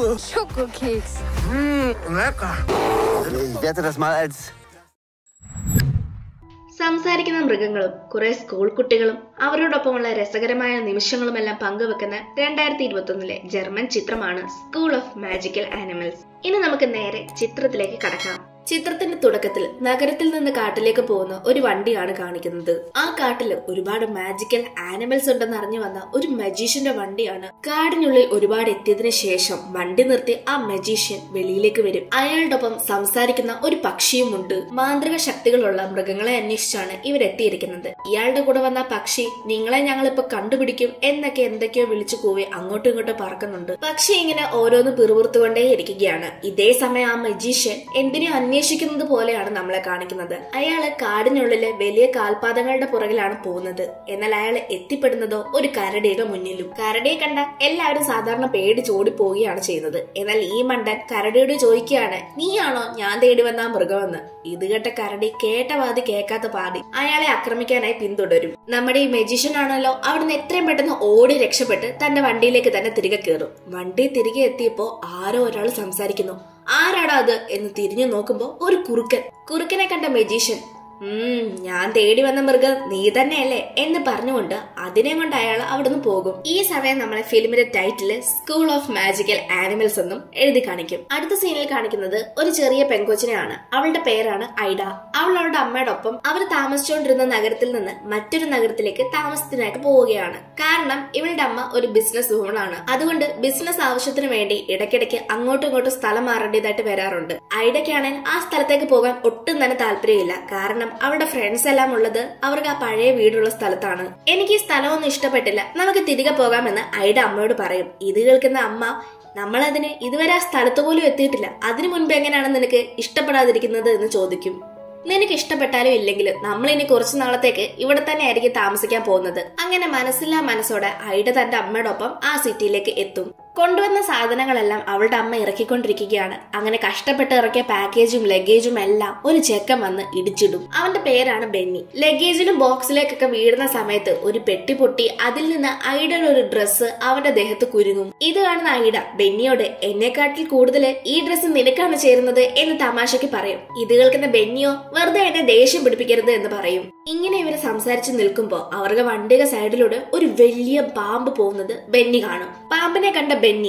Schokokeks. Mm, lecker. Ich werte das mal als സംസാരിക്കുന്ന മൃഗങ്ങളും കുറെ സ്കൂൾ കുട്ടികളും അവരോടൊപ്പമുള്ള രസകരമായ നിമിഷങ്ങളുമെല്ലാം പങ്കുവെക്കുന്ന രണ്ടായിരത്തി ഇരുപത്തൊന്നിലെ ജർമ്മൻ ചിത്രമാണ് സ്കൂൾ ഓഫ് മാജിക്കൽ ആനിമൽസ് ഇനി നമുക്ക് നേരെ ചിത്രത്തിലേക്ക് കടക്കാം ചിത്രത്തിന്റെ തുടക്കത്തിൽ നഗരത്തിൽ നിന്ന് കാട്ടിലേക്ക് പോകുന്ന ഒരു വണ്ടിയാണ് കാണിക്കുന്നത് ആ കാട്ടില് ഒരുപാട് മാജിക്കൽ ആനിമൽസ് ഉണ്ടെന്ന് അറിഞ്ഞു വന്ന ഒരു മജീഷ്യന്റെ വണ്ടിയാണ് കാടിനുള്ളിൽ ഒരുപാട് എത്തിയതിനു ശേഷം വണ്ടി നിർത്തി ആ മജീഷ്യൻ വെളിയിലേക്ക് വരും അയാളുടെ ഒപ്പം സംസാരിക്കുന്ന ഒരു പക്ഷിയുമുണ്ട് മാന്ത്രിക ശക്തികളുള്ള മൃഗങ്ങളെ അന്വേഷിച്ചാണ് ഇവരെത്തിയിരിക്കുന്നത് ഇയാളുടെ കൂടെ വന്ന ആ പക്ഷി നിങ്ങളെ ഞങ്ങളിപ്പോ കണ്ടുപിടിക്കും എന്നൊക്കെ എന്തൊക്കെയോ വിളിച്ചു കൂവി അങ്ങോട്ടും ഇങ്ങോട്ടും പറക്കുന്നുണ്ട് പക്ഷി ഇങ്ങനെ ഓരോന്ന് പിറുപിറുത്തുകൊണ്ടേ ഇരിക്കുകയാണ് ഇതേ സമയം ആ മജീഷ്യൻ എന്തിനും അന്വേഷിക്കുന്നത് പോലെയാണ് നമ്മളെ കാണിക്കുന്നത് അയാള് കാടിനുള്ളിലെ വലിയ കാൽപാദങ്ങളുടെ പുറകിലാണ് പോകുന്നത് എന്നാൽ അയാൾ എത്തിപ്പെടുന്നതോ ഒരു കരടിയുടെ മുന്നിലും കരടിയെ കണ്ട എല്ലാവരും സാധാരണ പേടിച്ച് ഓടിപ്പോവുകയാണ് ചെയ്യുന്നത് എന്നാൽ ഈ മണ്ടൻ കരടിയോട് ചോദിക്കുകയാണ് നീയാണോ ഞാൻ തേടി വന്ന ആ മൃഗമെന്ന് ഇത് കേട്ട കരടി കേട്ട വാതി കേൾക്കാത്ത പാതി അയാളെ ആക്രമിക്കാനായി പിന്തുടരും നമ്മുടെ ഈ മെജിഷ്യൻ ആണല്ലോ അവിടുന്ന് എത്രയും പെട്ടെന്ന് ഓടി രക്ഷപ്പെട്ട് തന്റെ വണ്ടിയിലേക്ക് തന്നെ തിരികെ കയറും വണ്ടി തിരികെ എത്തിയപ്പോ ആരോ ഒരാൾ സംസാരിക്കുന്നു ആരാടാ അത് എന്ന് തിരിഞ്ഞു നോക്കുമ്പോ ഒരു കുറുക്കൻ കുറുക്കനെ കണ്ട മെജീഷ്യൻ ഉം ഞാൻ തേടി വന്ന മൃഗം നീ തന്നെയല്ലേ എന്ന് പറഞ്ഞുകൊണ്ട് അതിനെ കൊണ്ട് അയാൾ അവിടുന്ന് പോകും ഈ സമയം നമ്മളെ ഫിലിമിന്റെ title school of magical animals എന്നും എഴുതി കാണിക്കും അടുത്ത സീനിൽ കാണിക്കുന്നത് ഒരു ചെറിയ പെൺകൊച്ചിനെയാണ് അവളുടെ പേരാണ് ഐഡ അവൾ അവളുടെ അമ്മയുടെ ഒപ്പം അവർ താമസിച്ചുകൊണ്ടിരുന്ന നഗരത്തിൽ നിന്ന് മറ്റൊരു നഗരത്തിലേക്ക് താമസത്തിനായിട്ട് പോവുകയാണ് കാരണം ഇവളുടെ അമ്മ ഒരു ബിസിനസ് വുമണാണ് അതുകൊണ്ട് ബിസിനസ് ആവശ്യത്തിന് വേണ്ടി ഇടയ്ക്കിടയ്ക്ക് അങ്ങോട്ടും ഇങ്ങോട്ടും സ്ഥലം മാറേണ്ടതായിട്ട് വരാറുണ്ട് ഐഡയ്ക്കാണെങ്കിൽ ആ സ്ഥലത്തേക്ക് പോകാൻ ഒട്ടും തന്നെ താല്പര്യമില്ല കാരണം അവളുടെ ഫ്രണ്ട്സ് എല്ലാം ഉള്ളത് അവർക്ക് ആ പഴയ വീടുള്ള സ്ഥലത്താണ് എനിക്ക് ഈ സ്ഥലമൊന്നും ഇഷ്ടപ്പെട്ടില്ല നമുക്ക് തിരികെ പോകാമെന്ന് ഐഡ അമ്മയോട് പറയും ഇത് കേൾക്കുന്ന അമ്മ നമ്മളതിന് ഇതുവരെ ആ സ്ഥലത്ത് പോലും എത്തിയിട്ടില്ല അതിനു മുൻപ് എങ്ങനെയാണ് നിനക്ക് ഇഷ്ടപ്പെടാതിരിക്കുന്നത് എന്ന് ചോദിക്കും നിനക്ക് ഇഷ്ടപ്പെട്ടാലും ഇല്ലെങ്കിലും നമ്മൾ ഇനി കുറച്ചു നാളത്തേക്ക് ഇവിടെ തന്നെ ആയിരിക്കും താമസിക്കാൻ പോകുന്നത് അങ്ങനെ മനസ്സില്ലാ മനസ്സോടെ ഐഡ തന്റെ അമ്മയോടൊപ്പം ആ സിറ്റിയിലേക്ക് എത്തും കൊണ്ടുവന്ന സാധനങ്ങളെല്ലാം അവളുടെ അമ്മ ഇറക്കിക്കൊണ്ടിരിക്കുകയാണ് അങ്ങനെ കഷ്ടപ്പെട്ട് ഇറക്കിയ പാക്കേജും ലഗേജും എല്ലാം ഒരു ചെക്കൻ വന്ന് ഇടിച്ചിടും അവന്റെ പേരാണ് ബെന്നി ലഗേജിലും ബോക്സിലേക്കൊക്കെ വീഴുന്ന സമയത്ത് ഒരു പെട്ടി പൊട്ടി അതിൽ നിന്ന് ഐഡയുടെ ഒരു ഡ്രസ്സ് അവന്റെ ദേഹത്ത് കുരുങ്ങും ഇത് കാണുന്ന ഐഡ ബെന്നിയോട് എന്നെക്കാട്ടിൽ കൂടുതൽ ഈ ഡ്രസ്സ് നിനക്കാണ് ചേരുന്നത് എന്ന് തമാശയ്ക്ക് പറയും ഇത് കേൾക്കുന്ന ബെന്നിയോ വെറുതെ എന്നെ ദേഷ്യം പിടിപ്പിക്കരുത് എന്ന് പറയും ഇങ്ങനെ ഇവര് സംസാരിച്ച് നിൽക്കുമ്പോ അവരുടെ വണ്ടിയുടെ സൈഡിലൂടെ ഒരു വലിയ പാമ്പ് പോകുന്നത് ബെന്നി കാണും പാമ്പിനെ കണ്ട ബെന്നി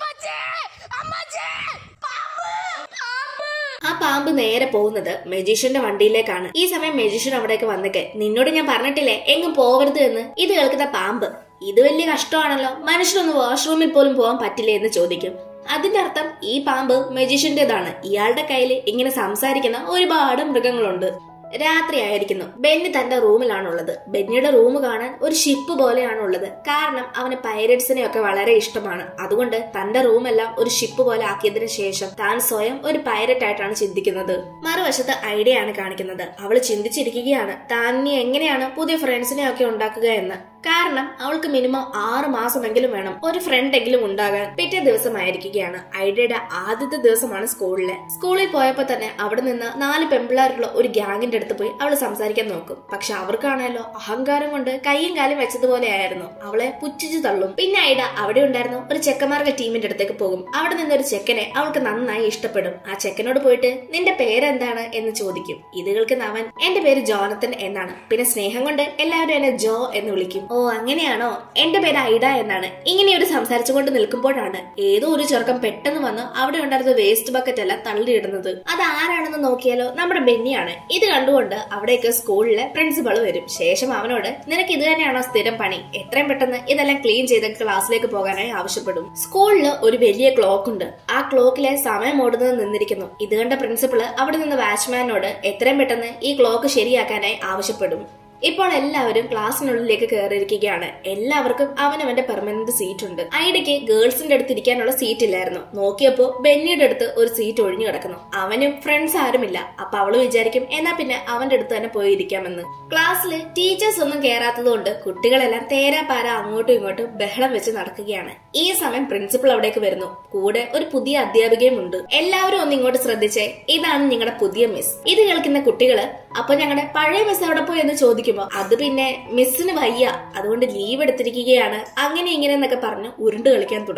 ആ പാമ്പ് നേരെ പോകുന്നത് മെജീഷ്യന്റെ വണ്ടിയിലേക്കാണ് ഈ സമയം മെജീഷ്യൻ അവിടേക്ക് വന്നിട്ട് നിന്നോട് ഞാൻ പറഞ്ഞിട്ടില്ലേ എങ്ങും പോകരുത് എന്ന് ഇത് കേൾക്കുന്ന പാമ്പ് ഇത് വലിയ കഷ്ടമാണല്ലോ മനുഷ്യനൊന്ന് വാഷ്റൂമിൽ പോലും പോകാൻ പറ്റില്ലേ എന്ന് ചോദിക്കും അതിന്റെ അർത്ഥം ഈ പാമ്പ് മെജീഷ്യന്റേതാണ് ഇയാളുടെ കയ്യിൽ ഇങ്ങനെ സംസാരിക്കുന്ന ഒരുപാട് മൃഗങ്ങളുണ്ട് രാത്രി ആയിരിക്കുന്നു ബെന്നി തന്റെ റൂമിലാണുള്ളത് ബെന്നിയുടെ റൂം കാണാൻ ഒരു ഷിപ്പ് പോലെയാണുള്ളത് കാരണം അവന് പൈരറ്റ്സിനെ ഒക്കെ വളരെ ഇഷ്ടമാണ് അതുകൊണ്ട് തന്റെ റൂമെല്ലാം ഒരു ഷിപ്പ് പോലെ ആക്കിയതിനു ശേഷം താൻ സ്വയം ഒരു പൈരറ്റ് ആയിട്ടാണ് ചിന്തിക്കുന്നത് മറുവശത്ത് ഐഡിയ ആണ് കാണിക്കുന്നത് അവൾ ചിന്തിച്ചിരിക്കുകയാണ് താൻ ഇനി എങ്ങനെയാണ് പുതിയ ഫ്രണ്ട്സിനെ ഒക്കെ ഉണ്ടാക്കുക എന്ന് കാരണം അവൾക്ക് മിനിമം ആറ് മാസമെങ്കിലും വേണം ഒരു ഫ്രണ്ട് എങ്കിലും ഉണ്ടാകാൻ പിറ്റേ ദിവസമായിരിക്കുകയാണ് ഐഡിയയുടെ ആദ്യത്തെ ദിവസമാണ് സ്കൂളിലെ സ്കൂളിൽ പോയപ്പോ തന്നെ അവിടെ നിന്ന് നാല് പെമ്പിള്ളാരുള്ള ഒരു ഗ്യാങ്ങിന്റെ അടുത്ത് പോയി അവൾ സംസാരിക്കാൻ നോക്കും പക്ഷെ അവർക്കാണല്ലോ അഹങ്കാരം കൊണ്ട് കൈയും കാലും വെച്ചതുപോലെ ആയിരുന്നു അവളെ പുച്ഛിച്ചു തള്ളും പിന്നെ ഐഡ അവിടെ ഉണ്ടായിരുന്നു ഒരു ചെക്കന്മാരുടെ ടീമിന്റെ അടുത്തേക്ക് പോകും അവിടെ നിന്ന് ഒരു ചെക്കനെ അവൾക്ക് നന്നായി ഇഷ്ടപ്പെടും ആ ചെക്കനോട് പോയിട്ട് നിന്റെ പേരെന്താണ് എന്ന് ചോദിക്കും ഇത് കേൾക്കുന്ന അവൻ എന്റെ പേര് ജോനത്തൻ എന്നാണ് പിന്നെ സ്നേഹം കൊണ്ട് എല്ലാവരും എന്നെ ജോ എന്ന് വിളിക്കും ഓ അങ്ങനെയാണോ എന്റെ പേര് ഐഡ എന്നാണ് ഇങ്ങനെ ഒരു സംസാരിച്ചുകൊണ്ട് നിൽക്കുമ്പോഴാണ് ഏതോ ഒരു ചെറുക്കം പെട്ടെന്ന് വന്ന് അവിടെ ഉണ്ടായിരുന്ന വേസ്റ്റ് ബക്കറ്റ് എല്ലാം തള്ളിയിടുന്നത് അത് ആരാണെന്ന് നോക്കിയാലോ നമ്മുടെ ബെന്നിയാണ് ഇത് കണ്ടുകൊണ്ട് അവിടേക്ക് സ്കൂളിലെ പ്രിൻസിപ്പൾ വരും ശേഷം അവനോട് നിനക്ക് ഇത് തന്നെയാണോ സ്ഥിരം പണി എത്രയും പെട്ടെന്ന് ഇതെല്ലാം ക്ലീൻ ചെയ്ത് ക്ലാസ്സിലേക്ക് പോകാനായി ആവശ്യപ്പെടും സ്കൂളിൽ ഒരു വലിയ ക്ലോക്ക് ഉണ്ട് ആ ക്ലോക്കിലെ സമയം ഓടുന്നത് നിന്നിരിക്കുന്നു ഇത് കണ്ട പ്രിൻസിപ്പള് അവിടെ നിന്ന് വാച്ച്മാനോട് എത്രയും പെട്ടെന്ന് ഈ ക്ലോക്ക് ശരിയാക്കാനായി ആവശ്യപ്പെടും ഇപ്പോൾ എല്ലാവരും ക്ലാസ്സിനുള്ളിലേക്ക് കയറിയിരിക്കുകയാണ് എല്ലാവർക്കും അവനവന്റെ പെർമനന്റ് സീറ്റ് ഉണ്ട് ഐഡയ്ക്ക് ഗേൾസിന്റെ അടുത്ത് ഇരിക്കാനുള്ള സീറ്റ് ഇല്ലായിരുന്നു നോക്കിയപ്പോ ബെന്നിയുടെ അടുത്ത് ഒരു സീറ്റ് ഒഴിഞ്ഞു കിടക്കുന്നു അവനും ഫ്രണ്ട്സ് ആരുമില്ല അപ്പൊ അവള് വിചാരിക്കും എന്നാ പിന്നെ അവന്റെ അടുത്ത് തന്നെ പോയി ഇരിക്കാമെന്ന് ക്ലാസ്സിൽ ടീച്ചേഴ്സ് ഒന്നും കയറാത്തതുകൊണ്ട് കുട്ടികളെല്ലാം തേരാ പാര അങ്ങോട്ടും ഇങ്ങോട്ടും ബഹളം വെച്ച് നടക്കുകയാണ് ഈ സമയം പ്രിൻസിപ്പൾ അവിടേക്ക് വരുന്നു കൂടെ ഒരു പുതിയ അധ്യാപികയും ഉണ്ട് എല്ലാവരും ഒന്ന് ഇങ്ങോട്ട് ശ്രദ്ധിച്ചേ ഇതാണ് നിങ്ങളുടെ പുതിയ മിസ് ഇത് കേൾക്കുന്ന കുട്ടികള് അപ്പൊ ഞങ്ങളുടെ പഴയ മിസ് അവിടെ പോയി എന്ന് ചോദിക്കുമ്പോ അത് പിന്നെ മിസ്സിന് വയ്യ അതുകൊണ്ട് ലീവ് എടുത്തിരിക്കുകയാണ് അങ്ങനെ ഇങ്ങനെ എന്നൊക്കെ പറഞ്ഞ് ഉരുണ്ട് കളിക്കാൻ തുടങ്ങും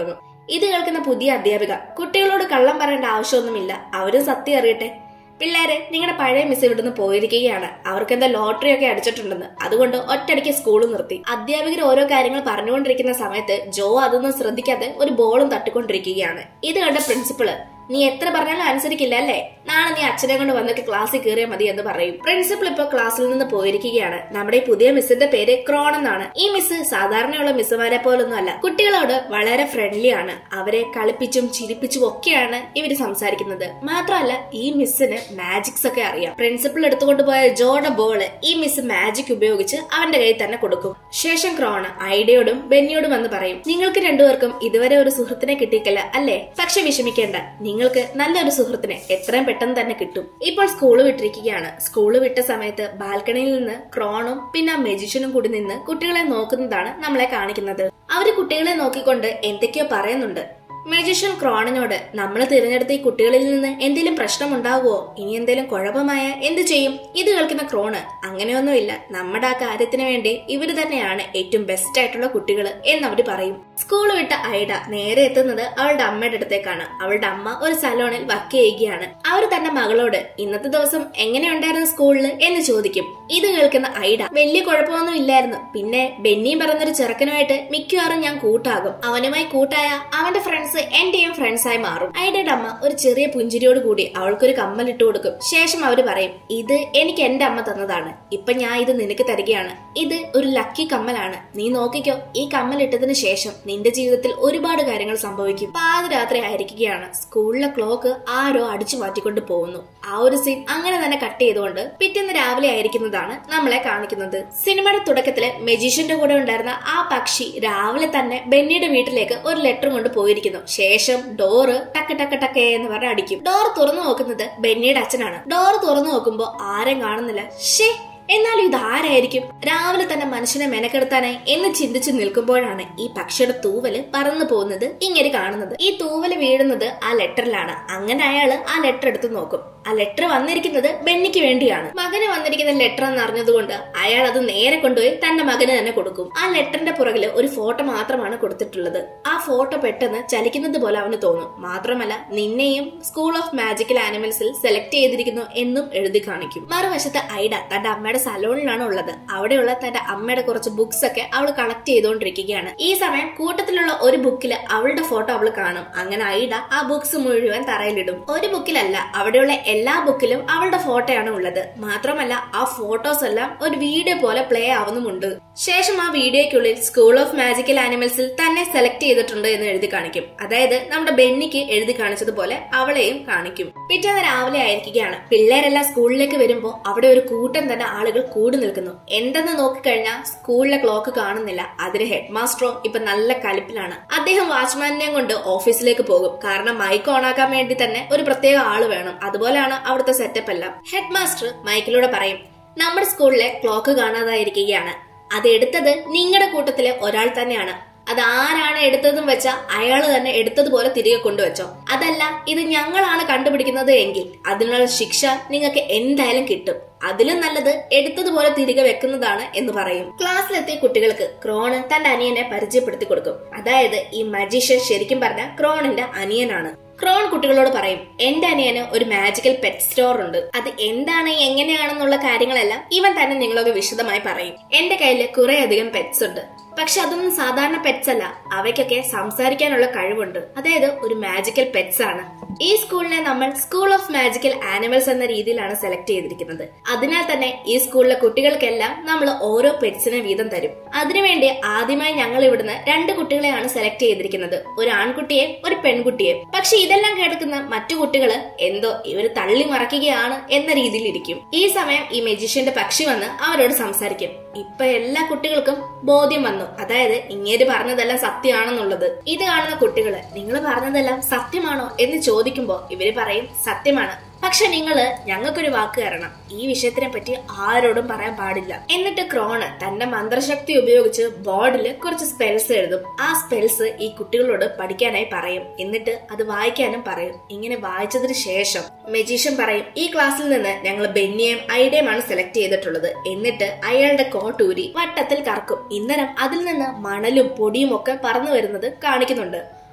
ഇത് കേൾക്കുന്ന പുതിയ അധ്യാപിക കുട്ടികളോട് കള്ളം പറയേണ്ട ആവശ്യമൊന്നുമില്ല അവരും സത്യം അറിയട്ടെ പിള്ളേരെ നിങ്ങളുടെ പഴയ മിസ് ഇവിടുന്ന് പോയിരിക്കുകയാണ് അവർക്ക് എന്താ ലോട്ടറി ഒക്കെ അടിച്ചിട്ടുണ്ടെന്ന് അതുകൊണ്ട് ഒറ്റയടിക്ക് സ്കൂൾ നിർത്തി അധ്യാപകർ ഓരോ കാര്യങ്ങൾ പറഞ്ഞുകൊണ്ടിരിക്കുന്ന സമയത്ത് ജോ അതൊന്നും ശ്രദ്ധിക്കാതെ ഒരു ബോളും തട്ടിക്കൊണ്ടിരിക്കുകയാണ് ഇത് കണ്ട പ്രിൻസിപ്പള് നീ എത്ര പറഞ്ഞാലും അനുസരിക്കില്ല അല്ലേ നാളെ നീ അച്ഛനെ കൊണ്ട് വന്നൊക്കെ ക്ലാസ്സിൽ കയറിയാൽ മതി എന്ന് പറയും പ്രിൻസിപ്പൾ ഇപ്പൊ ക്ലാസ്സിൽ നിന്ന് പോയിരിക്കുകയാണ് നമ്മുടെ ഈ പുതിയ മിസ്സിന്റെ പേര് ക്രോൺ എന്നാണ് ഈ മിസ് സാധാരണയുള്ള മിസ്സുമാരെ പോലൊന്നും അല്ല കുട്ടികളോട് വളരെ ഫ്രണ്ട്ലി ആണ് അവരെ കളിപ്പിച്ചും ചിരിപ്പിച്ചും ഒക്കെയാണ് ഇവര് സംസാരിക്കുന്നത് മാത്രമല്ല ഈ മിസ്സിന് മാജിക്സ് ഒക്കെ അറിയാം പ്രിൻസിപ്പൾ എടുത്തുകൊണ്ട് പോയ ജോയുടെ ബോള് ഈ മിസ് മാജിക് ഉപയോഗിച്ച് അവന്റെ കയ്യിൽ തന്നെ കൊടുക്കും ശേഷം ക്രോണ് ഐഡിയോടും ബെന്നിയോടും വന്ന് പറയും നിങ്ങൾക്ക് രണ്ടുപേർക്കും ഇതുവരെ ഒരു സുഹൃത്തിനെ കിട്ടിയിട്ടില്ല അല്ലേ പക്ഷെ വിഷമിക്കേണ്ട നിങ്ങൾക്ക് നല്ലൊരു സുഹൃത്തിനെ എത്രയും പെട്ടെന്ന് തന്നെ കിട്ടും ഇപ്പോൾ സ്കൂള് വിട്ടിരിക്കുകയാണ് സ്കൂള് വിട്ട സമയത്ത് ബാൽക്കണിയിൽ നിന്ന് ക്രോണും പിന്നെ ആ മെജിഷ്യനും കൂടി നിന്ന് കുട്ടികളെ നോക്കുന്നതാണ് നമ്മളെ കാണിക്കുന്നത് അവര് കുട്ടികളെ നോക്കിക്കൊണ്ട് എന്തൊക്കെയോ പറയുന്നുണ്ട് മെജിഷ്യൻ ക്രോണിനോട് നമ്മൾ തിരഞ്ഞെടുത്ത ഈ കുട്ടികളിൽ നിന്ന് എന്തെങ്കിലും പ്രശ്നം ഉണ്ടാവുമോ ഇനി എന്തെങ്കിലും കുഴപ്പമായ എന്ത് ചെയ്യും ഇത് കേൾക്കുന്ന ക്രോണ് അങ്ങനെയൊന്നുമില്ല നമ്മുടെ ആ കാര്യത്തിന് വേണ്ടി ഇവര് തന്നെയാണ് ഏറ്റവും ബെസ്റ്റ് ആയിട്ടുള്ള കുട്ടികൾ എന്നവര് പറയും സ്കൂൾ വിട്ട ഐഡ നേരെ എത്തുന്നത് അവളുടെ അമ്മയുടെ അടുത്തേക്കാണ് അവളുടെ അമ്മ ഒരു സലോണിൽ വർക്ക് ചെയ്യുകയാണ് അവർ തന്റെ മകളോട് ഇന്നത്തെ ദിവസം എങ്ങനെയുണ്ടായിരുന്നു സ്കൂളിൽ എന്ന് ചോദിക്കും ഇത് കേൾക്കുന്ന ഐഡ വലിയ കുഴപ്പമൊന്നും ഇല്ലായിരുന്നു പിന്നെ ബെന്നി പറഞ്ഞൊരു ചെറുക്കനുമായിട്ട് മിക്കവാറും ഞാൻ കൂട്ടാകും അവനുമായി കൂട്ടായ അവന്റെ ഫ്രണ്ട്സ് എന്റെയും ഫ്രണ്ട്സായി മാറും ഐഡയുടെ അമ്മ ഒരു ചെറിയ പുഞ്ചിരിയോട് കൂടി അവൾക്കൊരു കമ്മൽ ഇട്ട് കൊടുക്കും ശേഷം അവര് പറയും ഇത് എനിക്ക് എന്റെ അമ്മ തന്നതാണ് ഇപ്പൊ ഞാൻ ഇത് നിനക്ക് തരികയാണ് ഇത് ഒരു ലക്കി കമ്മലാണ് നീ നോക്കിക്കോ ഈ കമ്മൽ ഇട്ടതിന് ശേഷം നിന്റെ ജീവിതത്തിൽ ഒരുപാട് കാര്യങ്ങൾ സംഭവിക്കും പാതിരാത്രി ആയിരിക്കുകയാണ് സ്കൂളിലെ ക്ലോക്ക് ആരോ അടിച്ചു മാറ്റിക്കൊണ്ട് പോകുന്നു ആ ഒരു സീൻ അങ്ങനെ തന്നെ കട്ട് ചെയ്തുകൊണ്ട് പിറ്റേന്ന് രാവിലെ ആയിരിക്കുന്നതാണ് നമ്മളെ കാണിക്കുന്നത് സിനിമയുടെ തുടക്കത്തില് മെജീഷ്യന്റെ കൂടെ ഉണ്ടായിരുന്ന ആ പക്ഷി രാവിലെ തന്നെ ബെന്നിയുടെ വീട്ടിലേക്ക് ഒരു ലെറ്റർ കൊണ്ട് പോയിരിക്കുന്നു ശേഷം ഡോറ് ടക്ക് ടക്ക് ടക്ക് എന്ന് പറഞ്ഞ് അടിക്കും ഡോർ തുറന്നു നോക്കുന്നത് ബെന്നിയുടെ അച്ഛനാണ് ഡോർ തുറന്നു നോക്കുമ്പോ ആരും കാണുന്നില്ല ഷേ എന്നാലും ഇത് ആരായിരിക്കും രാവിലെ തന്നെ മനുഷ്യനെ മെനക്കെടുത്താനായി എന്ന് ചിന്തിച്ചു നിൽക്കുമ്പോഴാണ് ഈ പക്ഷിയുടെ തൂവല് പറന്നു പോകുന്നത് ഇങ്ങനെ കാണുന്നത് ഈ തൂവല് വീഴുന്നത് ആ ലെറ്ററിലാണ് അങ്ങനെ അയാള് ആ ലെറ്റർ എടുത്ത് നോക്കും ആ ലെറ്റർ വന്നിരിക്കുന്നത് ബെന്നിക്ക് വേണ്ടിയാണ് മകന് വന്നിരിക്കുന്ന ലെറ്റർ എന്ന് അറിഞ്ഞതുകൊണ്ട് അയാൾ അത് നേരെ കൊണ്ടുപോയി തന്റെ മകന് തന്നെ കൊടുക്കും ആ ലെറ്ററിന്റെ പുറകില് ഒരു ഫോട്ടോ മാത്രമാണ് കൊടുത്തിട്ടുള്ളത് ആ ഫോട്ടോ പെട്ടെന്ന് ചലിക്കുന്നത് പോലെ അവന് തോന്നും മാത്രമല്ല നിന്നെയും സ്കൂൾ ഓഫ് മാജിക്കൽ ആനിമൽസിൽ സെലക്ട് ചെയ്തിരിക്കുന്നു എന്നും എഴുതി കാണിക്കും മറുവശത്ത് ഐഡ തന്റെ അമ്മയുടെ സലോണിലാണ് ഉള്ളത് അവിടെയുള്ള തന്റെ അമ്മയുടെ കുറച്ച് ബുക്സ് ഒക്കെ അവൾ കളക്ട് ചെയ്തുകൊണ്ടിരിക്കുകയാണ് ഈ സമയം കൂട്ടത്തിലുള്ള ഒരു ബുക്കില് അവളുടെ ഫോട്ടോ അവൾ കാണും അങ്ങനെ ഐഡ ആ ബുക്സ് മുഴുവൻ തറയിലിടും ഒരു ബുക്കിലല്ല അവിടെയുള്ള എല്ലാ ബുക്കിലും അവളുടെ ഫോട്ടോയാണ് ഉള്ളത് മാത്രമല്ല ആ ഫോട്ടോസ് എല്ലാം ഒരു വീഡിയോ പോലെ പ്ലേ ആവുന്നുമുണ്ട് ശേഷം ആ വീഡിയോയ്ക്കുള്ളിൽ സ്കൂൾ ഓഫ് മാജിക്കൽ ആനിമൽസിൽ തന്നെ സെലക്ട് ചെയ്തിട്ടുണ്ട് എന്ന് എഴുതി കാണിക്കും അതായത് നമ്മുടെ ബെന്നിക്ക് എഴുതി കാണിച്ചതുപോലെ അവളെയും കാണിക്കും പിറ്റേന്ന് രാവിലെ ആയിരിക്കുകയാണ് പിള്ളേരെല്ലാം സ്കൂളിലേക്ക് വരുമ്പോൾ അവിടെ ഒരു കൂട്ടം തന്നെ ആളുകൾ കൂടി നിൽക്കുന്നു എന്തെന്ന് നോക്കിക്കഴിഞ്ഞാൽ സ്കൂളിലെ ക്ലോക്ക് കാണുന്നില്ല അതിന് ഹെഡ് മാസ്റ്ററോ ഇപ്പൊ നല്ല കലിപ്പിലാണ് അദ്ദേഹം വാച്ച്മാനെ കൊണ്ട് ഓഫീസിലേക്ക് പോകും കാരണം മൈക്ക് ഓണാക്കാൻ വേണ്ടി തന്നെ ഒരു പ്രത്യേക ആള് വേണം അതുപോലെയാണ് അവിടുത്തെ സെറ്റപ്പ് എല്ലാം ഹെഡ് മാസ്റ്റർ മൈക്കിലൂടെ പറയും നമ്മുടെ സ്കൂളിലെ ക്ലോക്ക് കാണാതായിരിക്കുകയാണ് അത് എടുത്തത് നിങ്ങളുടെ കൂട്ടത്തിലെ ഒരാൾ തന്നെയാണ് അത് ആരാണ് എടുത്തതെന്ന് വെച്ചാൽ അയാൾ തന്നെ എടുത്തതുപോലെ തിരികെ കൊണ്ടുവച്ചോ അതല്ല ഇത് ഞങ്ങളാണ് കണ്ടുപിടിക്കുന്നത് എങ്കിൽ അതിനുള്ള ശിക്ഷ നിങ്ങൾക്ക് എന്തായാലും കിട്ടും അതിലും നല്ലത് എടുത്തതുപോലെ തിരികെ വെക്കുന്നതാണ് എന്ന് പറയും ക്ലാസ്സിലെത്തിയ കുട്ടികൾക്ക് ക്രോണ് തന്റെ അനിയനെ പരിചയപ്പെടുത്തി കൊടുക്കും അതായത് ഈ മജീഷ്യൻ ശരിക്കും പറഞ്ഞ ക്രോണിന്റെ അനിയനാണ് ക്രോൺ കുട്ടികളോട് പറയും എന്റെ അനിയന് ഒരു മാജിക്കൽ പെറ്റ് സ്റ്റോർ ഉണ്ട് അത് എന്താണ് എങ്ങനെയാണെന്നുള്ള കാര്യങ്ങളെല്ലാം ഇവൻ തന്നെ നിങ്ങളോട് വിശദമായി പറയും എന്റെ കയ്യിൽ കുറെ അധികം പെറ്റ്സ് ഉണ്ട് പക്ഷെ അതൊന്നും സാധാരണ പെറ്റ്സ് അല്ല അവയ്ക്കൊക്കെ സംസാരിക്കാനുള്ള കഴിവുണ്ട് അതായത് ഒരു മാജിക്കൽ പെറ്റ്സ് ആണ് ഈ സ്കൂളിനെ നമ്മൾ സ്കൂൾ ഓഫ് മാജിക്കൽ ആനിമൽസ് എന്ന രീതിയിലാണ് സെലക്ട് ചെയ്തിരിക്കുന്നത് അതിനാൽ തന്നെ ഈ സ്കൂളിലെ കുട്ടികൾക്കെല്ലാം നമ്മൾ ഓരോ പെറ്റ്സിനെ വീതം തരും അതിനുവേണ്ടി ആദ്യമായി ഞങ്ങൾ ഇവിടുന്ന് രണ്ട് കുട്ടികളെയാണ് സെലക്ട് ചെയ്തിരിക്കുന്നത് ഒരു ആൺകുട്ടിയെ ഒരു പെൺകുട്ടിയെ പക്ഷെ ഇതെല്ലാം കേൾക്കുന്ന മറ്റു കുട്ടികള് എന്തോ ഇവര് തള്ളി മറക്കുകയാണ് എന്ന രീതിയിൽ ഇരിക്കും ഈ സമയം ഈ മെജിഷ്യന്റെ പക്ഷി വന്ന് അവരോട് സംസാരിക്കും ഇപ്പൊ എല്ലാ കുട്ടികൾക്കും ബോധ്യം വന്നു അതായത് ഇങ്ങേര് പറഞ്ഞതെല്ലാം സത്യമാണെന്നുള്ളത് ഇത് കാണുന്ന കുട്ടികള് നിങ്ങൾ പറഞ്ഞതെല്ലാം സത്യമാണോ എന്ന് ചോദിക്കുമ്പോ ഇവര് പറയും സത്യമാണ് പക്ഷെ നിങ്ങള് ഞങ്ങൾക്കൊരു വാക്ക് തരണം ഈ വിഷയത്തിനെ പറ്റി ആരോടും പറയാൻ പാടില്ല എന്നിട്ട് ക്രോണ് തന്റെ മന്ത്രശക്തി ഉപയോഗിച്ച് ബോർഡിൽ കുറച്ച് സ്പെൽസ് എഴുതും ആ സ്പെൽസ് ഈ കുട്ടികളോട് പഠിക്കാനായി പറയും എന്നിട്ട് അത് വായിക്കാനും പറയും ഇങ്ങനെ വായിച്ചതിന് ശേഷം മെജീഷ്യൻ പറയും ഈ ക്ലാസ്സിൽ നിന്ന് ഞങ്ങൾ ബെന്നിയെയും ഐഡയുമാണ് സെലക്ട് ചെയ്തിട്ടുള്ളത് എന്നിട്ട് അയാളുടെ കോട്ടൂരി വട്ടത്തിൽ കറക്കും ഇന്നരം അതിൽ നിന്ന് മണലും പൊടിയും ഒക്കെ പറന്നു വരുന്നത് കാണിക്കുന്നുണ്ട്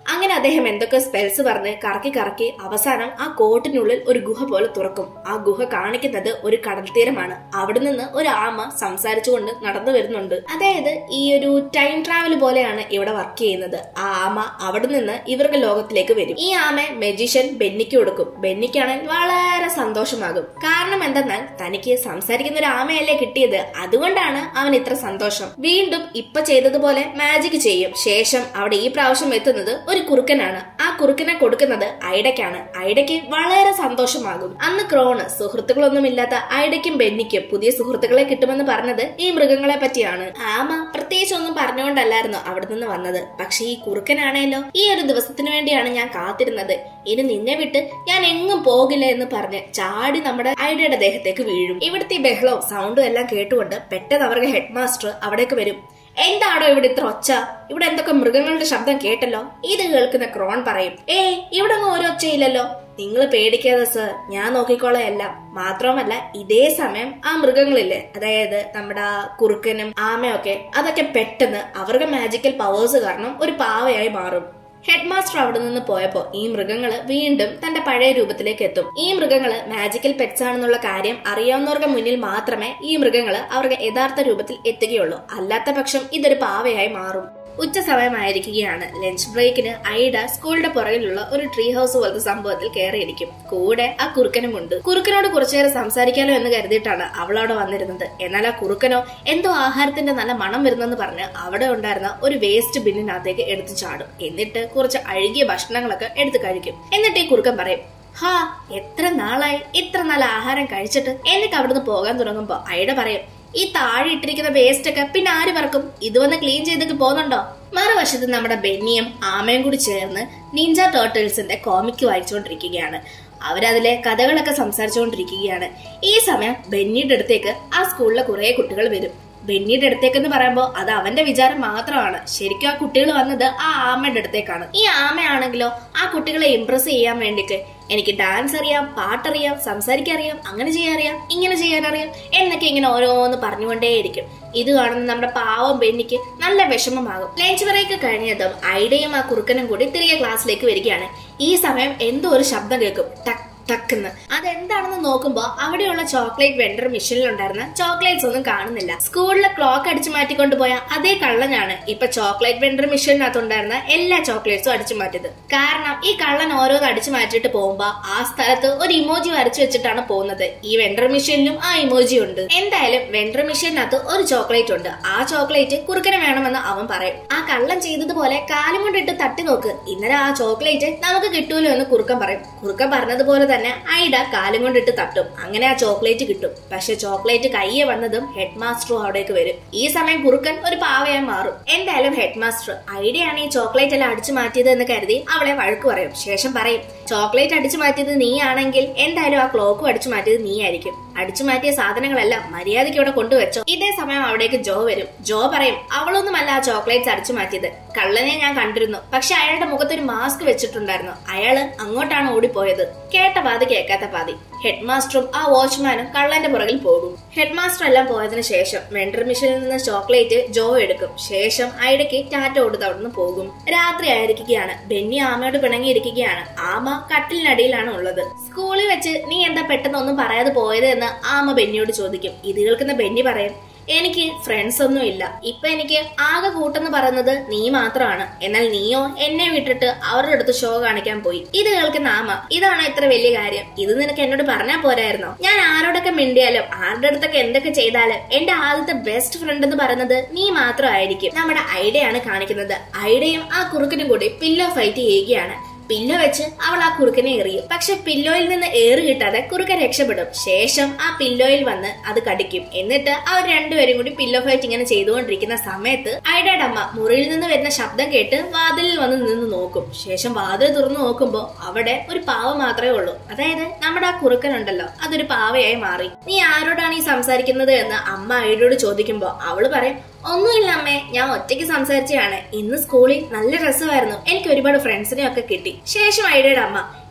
അങ്ങനെ അദ്ദേഹം എന്തൊക്കെ സ്പെൽസ് പറഞ്ഞ് കറക്കി കറക്കി അവസാനം ആ കോട്ടിനുള്ളിൽ ഒരു ഗുഹ പോലെ തുറക്കും ആ ഗുഹ കാണിക്കുന്നത് ഒരു കടൽ തീരമാണ് അവിടെ നിന്ന് ഒരു ആമ സംസാരിച്ചുകൊണ്ട് നടന്നു വരുന്നുണ്ട് അതായത് ഈ ഒരു ടൈം ട്രാവൽ പോലെയാണ് ഇവിടെ വർക്ക് ചെയ്യുന്നത് ആ ആമ അവിടെ നിന്ന് ഇവരുടെ ലോകത്തിലേക്ക് വരും ഈ ആമ മെജിഷ്യൻ ബെന്നിക്ക് കൊടുക്കും ബെന്നിക്കാണെങ്കിൽ വളരെ സന്തോഷമാകും കാരണം എന്തെന്നാൽ തനിക്ക് സംസാരിക്കുന്ന ഒരു ആമയല്ലേ കിട്ടിയത് അതുകൊണ്ടാണ് അവൻ ഇത്ര സന്തോഷം വീണ്ടും ഇപ്പൊ ചെയ്തതുപോലെ മാജിക് ചെയ്യും ശേഷം അവിടെ ഈ പ്രാവശ്യം എത്തുന്നത് ഒരു കുറുക്കനാണ് ആ കുറുക്കനെ കൊടുക്കുന്നത് ഐഡയ്ക്കാണ് ഐഡയ്ക്ക് വളരെ സന്തോഷമാകും അന്ന് ക്രോണ് സുഹൃത്തുക്കളൊന്നുമില്ലാത്ത ഐഡയ്ക്കും ബെന്നിക്കും പുതിയ സുഹൃത്തുക്കളെ കിട്ടുമെന്ന് പറഞ്ഞത് ഈ മൃഗങ്ങളെ പറ്റിയാണ് ആമ പ്രത്യേകിച്ച് ഒന്നും പറഞ്ഞുകൊണ്ടല്ലായിരുന്നു അവിടെ നിന്ന് വന്നത് പക്ഷെ ഈ കുറുക്കനാണേലോ ഈ ഒരു ദിവസത്തിന് വേണ്ടിയാണ് ഞാൻ കാത്തിരുന്നത് ഇനി നിന്നെ വിട്ട് ഞാൻ എങ്ങും പോകില്ല എന്ന് പറഞ്ഞ് ചാടി നമ്മുടെ ഐഡയുടെ ദേഹത്തേക്ക് വീഴും ഇവിടുത്തെ ഈ ബഹളവും സൗണ്ടും എല്ലാം കേട്ടുകൊണ്ട് പെട്ടെന്ന് അവരുടെ ഹെഡ് മാസ്റ്റർ അവിടേക്ക് വരും എന്താണോ ഇവിടെ ഇത്ര ഒച്ച ഇവിടെ എന്തൊക്കെ മൃഗങ്ങളുടെ ശബ്ദം കേട്ടല്ലോ ഇത് കേൾക്കുന്ന ക്രോൺ പറയും ഏയ് ഇവിടെ ഒന്നും ഒരു ഒച്ചയില്ലല്ലോ നിങ്ങൾ പേടിക്കാതെ സർ ഞാൻ നോക്കിക്കോളാം എല്ലാം മാത്രമല്ല ഇതേ സമയം ആ മൃഗങ്ങളില്ലേ അതായത് നമ്മുടെ ആ കുറുക്കനും ആമയൊക്കെ അതൊക്കെ പെട്ടെന്ന് അവരുടെ മാജിക്കൽ പവേഴ്സ് കാരണം ഒരു പാവയായി മാറും ഹെഡ് മാസ്റ്റർ അവിടെ നിന്ന് പോയപ്പോ ഈ മൃഗങ്ങള് വീണ്ടും തന്റെ പഴയ രൂപത്തിലേക്ക് എത്തും ഈ മൃഗങ്ങള് മാജിക്കൽ പെറ്റ്സ് ആണെന്നുള്ള കാര്യം അറിയാവുന്നവർക്ക് മുന്നിൽ മാത്രമേ ഈ മൃഗങ്ങള് അവരുടെ യഥാർത്ഥ രൂപത്തിൽ എത്തുകയുള്ളൂ അല്ലാത്ത പക്ഷം ഇതൊരു പാവയായി മാറും ഉച്ച സമയമായിരിക്കുകയാണ് ലഞ്ച് ബ്രേക്കിന് ഐഡ സ്കൂളിന്റെ പുറകിലുള്ള ഒരു ട്രീ ഹൗസ് പോലത്തെ സംഭവത്തിൽ കയറിയിരിക്കും കൂടെ ആ കുറുക്കനുമുണ്ട് കുറുക്കനോട് കുറച്ചുനേരം സംസാരിക്കാലോ എന്ന് കരുതിയിട്ടാണ് അവൾ അവിടെ വന്നിരുന്നത് എന്നാൽ ആ കുറുക്കനോ എന്തോ ആഹാരത്തിന്റെ നല്ല മണം വരുന്നെന്ന് പറഞ്ഞ് അവിടെ ഉണ്ടായിരുന്ന ഒരു വേസ്റ്റ് ബിന്നിനകത്തേക്ക് എടുത്തു ചാടും എന്നിട്ട് കുറച്ച് അഴുകിയ ഭക്ഷണങ്ങളൊക്കെ എടുത്ത് കഴിക്കും എന്നിട്ട് ഈ കുറുക്കൻ പറയും ഹാ എത്ര നാളായി ഇത്ര നല്ല ആഹാരം കഴിച്ചിട്ട് എന്നിട്ട് അവിടുന്ന് പോകാൻ തുടങ്ങുമ്പോ ഐഡ പറയും ഈ താഴെ ഇട്ടിരിക്കുന്ന വേസ്റ്റ് ഒക്കെ പിന്നെ ആര് പറക്കും ഇത് വന്ന് ക്ലീൻ ചെയ്തൊക്കെ പോകുന്നുണ്ടോ മറുവശത്ത് നമ്മുടെ ബെന്നിയും ആമയും കൂടി ചേർന്ന് നിഞ്ച ടേർട്ടിൽസിന്റെ കോമിക് വായിച്ചുകൊണ്ടിരിക്കുകയാണ് അവരതിലെ കഥകളൊക്കെ സംസാരിച്ചുകൊണ്ടിരിക്കുകയാണ് ഈ സമയം ബെന്നിയുടെ അടുത്തേക്ക് ആ സ്കൂളിലെ കുറെ കുട്ടികൾ വരും ബെന്നിയുടെ അടുത്തേക്കെന്ന് പറയുമ്പോൾ അത് അവന്റെ വിചാരം മാത്രമാണ് ശരിക്കും ആ കുട്ടികൾ വന്നത് ആ ആമയുടെ അടുത്തേക്കാണ് ഈ ആമയാണെങ്കിലോ ആ കുട്ടികളെ ഇംപ്രസ് ചെയ്യാൻ വേണ്ടിയിട്ട് എനിക്ക് ഡാൻസ് അറിയാം പാട്ടറിയാം സംസാരിക്കാൻ അറിയാം അങ്ങനെ ചെയ്യാൻ അറിയാം ഇങ്ങനെ ചെയ്യാൻ അറിയാം എന്നൊക്കെ ഇങ്ങനെ ഓരോന്ന് പറഞ്ഞുകൊണ്ടേയിരിക്കും ഇത് കാണുന്ന നമ്മുടെ പാവം ബെന്നിക്ക് നല്ല വിഷമമാകും ലഞ്ച് ബ്രേക്ക് കഴിഞ്ഞതും ഐഡയും ആ കുറുക്കനും കൂടി തിരികെ ക്ലാസ്സിലേക്ക് വരികയാണ് ഈ സമയം എന്തോ ഒരു ശബ്ദം കേൾക്കും ടക്ക് ടക്കെന്ന് അതെന്താണെന്ന് നോക്കുമ്പോ അവിടെയുള്ള ചോക്ലേറ്റ് വെണ്ടർ മെഷീനിൽ ഉണ്ടായിരുന്ന ചോക്ലേറ്റ്സ് ഒന്നും കാണുന്നില്ല സ്കൂളിലെ ക്ലോക്ക് അടിച്ചു മാറ്റിക്കൊണ്ട് പോയ അതേ കള്ളനാണ് ഇപ്പൊ ചോക്ലേറ്റ് വെണ്ടർ മെഷീനിനകത്ത് ഉണ്ടായിരുന്ന എല്ലാ ചോക്ലേറ്റ്സും അടിച്ചു മാറ്റിയത് കാരണം ഈ കള്ളൻ ഓരോന്ന് അടിച്ചു മാറ്റിയിട്ട് പോകുമ്പോ ആ സ്ഥലത്ത് ഒരു ഇമോജി വരച്ചു വെച്ചിട്ടാണ് പോകുന്നത് ഈ വെണ്ടർ മെഷീനിലും ആ ഇമോജി ഉണ്ട് എന്തായാലും വെണ്ടർ മെഷീനിനകത്ത് ഒരു ചോക്ലേറ്റ് ഉണ്ട് ആ ചോക്ലേറ്റ് കുറുക്കന് വേണമെന്ന് അവൻ പറയും ആ കള്ളൻ ചെയ്തതുപോലെ കാലും കൊണ്ടിട്ട് തട്ടി നോക്ക് ഇന്നലെ ആ ചോക്ലേറ്റ് നമുക്ക് കിട്ടൂലോ എന്ന് കുറുക്കൻ പറയും കുറുക്കൻ പറഞ്ഞതുപോലെ തന്നെ ഐഡ കാലും കൊണ്ടിട്ട് തട്ടും അങ്ങനെ ആ ചോക്ലേറ്റ് കിട്ടും പക്ഷെ ചോക്ലേറ്റ് കയ്യെ വന്നതും ഹെഡ് മാസ്റ്ററും അവിടേക്ക് വരും ഈ സമയം കുറുക്കൻ ഒരു പാവയായി മാറും എന്തായാലും ഹെഡ് മാസ്റ്റർ ഐഡയാണ് ഈ ചോക്ലേറ്റ് എല്ലാം അടിച്ചു മാറ്റിയത് എന്ന് കരുതി അവളെ വഴക്ക് പറയും ശേഷം പറയും ചോക്ലേറ്റ് അടിച്ചു മാറ്റിയത് നീയാണെങ്കിൽ എന്തായാലും ആ ക്ലോക്കും അടിച്ചു മാറ്റിയത് നീ ആയിരിക്കും അടിച്ചു മാറ്റിയ സാധനങ്ങളെല്ലാം മര്യാദയ്ക്ക് ഇവിടെ കൊണ്ടുവച്ചോ ഇതേ സമയം അവിടേക്ക് ജോ വരും ജോ പറയും അവളൊന്നുമല്ല ആ ചോക്ലേറ്റ്സ് അടിച്ചു മാറ്റിയത് കള്ളനെ ഞാൻ കണ്ടിരുന്നു പക്ഷെ അയാളുടെ മുഖത്ത് ഒരു മാസ്ക് വെച്ചിട്ടുണ്ടായിരുന്നു അയാള് അങ്ങോട്ടാണ് ഓടിപ്പോയത് കേട്ട പാതി കേൾക്കാത്ത പാതി ഹെഡ് മാസ്റ്ററും ആ വാച്ച്മാനും കള്ളന്റെ പുറകിൽ പോകും ഹെഡ് മാസ്റ്റർ എല്ലാം പോയതിനു ശേഷം വെണ്ടർ മിഷനിൽ നിന്ന് ചോക്ലേറ്റ് ജോ എടുക്കും ശേഷം ഐഡയ്ക്ക് ടാറ്റ കൊടുത്ത് അവിടുന്ന് പോകും രാത്രി ആയിരിക്കുകയാണ് ബെന്നി ആമയോട് പിണങ്ങിയിരിക്കുകയാണ് ആമ കട്ടിലിനടിയിലാണ് ഉള്ളത് സ്കൂളിൽ വെച്ച് നീ എന്താ പെട്ടെന്ന് ഒന്നും പറയാതെ പോയത് എന്ന് ആമ ബെന്നിയോട് ചോദിക്കും ഇത് കേൾക്കുന്ന ബെന്നി പറയും എനിക്ക് ഫ്രണ്ട്സ് ഒന്നും ഇല്ല ഇപ്പൊ എനിക്ക് ആകെ കൂട്ടെന്ന് പറയുന്നത് നീ മാത്രമാണ് എന്നാൽ നീയോ എന്നെ വിട്ടിട്ട് അവരുടെ അടുത്ത് ഷോ കാണിക്കാൻ പോയി ഇത് കേൾക്കുന്ന ആമ ഇതാണോ ഇത്ര വലിയ കാര്യം ഇത് നിനക്ക് എന്നോട് പറഞ്ഞാൽ പോരായിരുന്നോ ഞാൻ ആരോടൊക്കെ മിണ്ടിയാലും ആരുടെ അടുത്തൊക്കെ എന്തൊക്കെ ചെയ്താലും എന്റെ ആദ്യത്തെ ബെസ്റ്റ് ഫ്രണ്ട് എന്ന് പറയുന്നത് നീ മാത്രമായിരിക്കും നമ്മുടെ ഐഡയാണ് കാണിക്കുന്നത് ഐഡയും ആ കുറുക്കനും കൂടി പില്ലോ ഫൈറ്റ് ചെയ്യുകയാണ് പില്ലോ വെച്ച് അവൾ ആ കുറുക്കനെ എറിയും പക്ഷെ പില്ലോയിൽ നിന്ന് ഏറ് കിട്ടാതെ കുറുക്കൻ രക്ഷപ്പെടും ശേഷം ആ പില്ലോയിൽ വന്ന് അത് കടിക്കും എന്നിട്ട് അവർ രണ്ടുപേരും കൂടി പില്ലോ ഫൈറ്റ് ഇങ്ങനെ ചെയ്തുകൊണ്ടിരിക്കുന്ന സമയത്ത് ഐഡയുടെ അമ്മ മുറിയിൽ നിന്ന് വരുന്ന ശബ്ദം കേട്ട് വാതിലിൽ വന്ന് നിന്ന് നോക്കും ശേഷം വാതിൽ തുറന്നു നോക്കുമ്പോ അവിടെ ഒരു പാവ മാത്രമേ ഉള്ളൂ അതായത് നമ്മുടെ ആ കുറുക്കൻ ഉണ്ടല്ലോ അതൊരു പാവയായി മാറി നീ ആരോടാണ് ഈ സംസാരിക്കുന്നത് എന്ന് അമ്മ ഐഡയോട് ചോദിക്കുമ്പോ അവള് പറയും ഒന്നുമില്ല അമ്മേ ഞാൻ ഒറ്റയ്ക്ക് സംസാരിച്ചതാണ് ഇന്ന് സ്കൂളിൽ നല്ല രസമായിരുന്നു എനിക്ക് ഒരുപാട് ഫ്രണ്ട്സിനെ ഒക്കെ കിട്ടി ശേഷം ഐഡയുടെ അമ്മ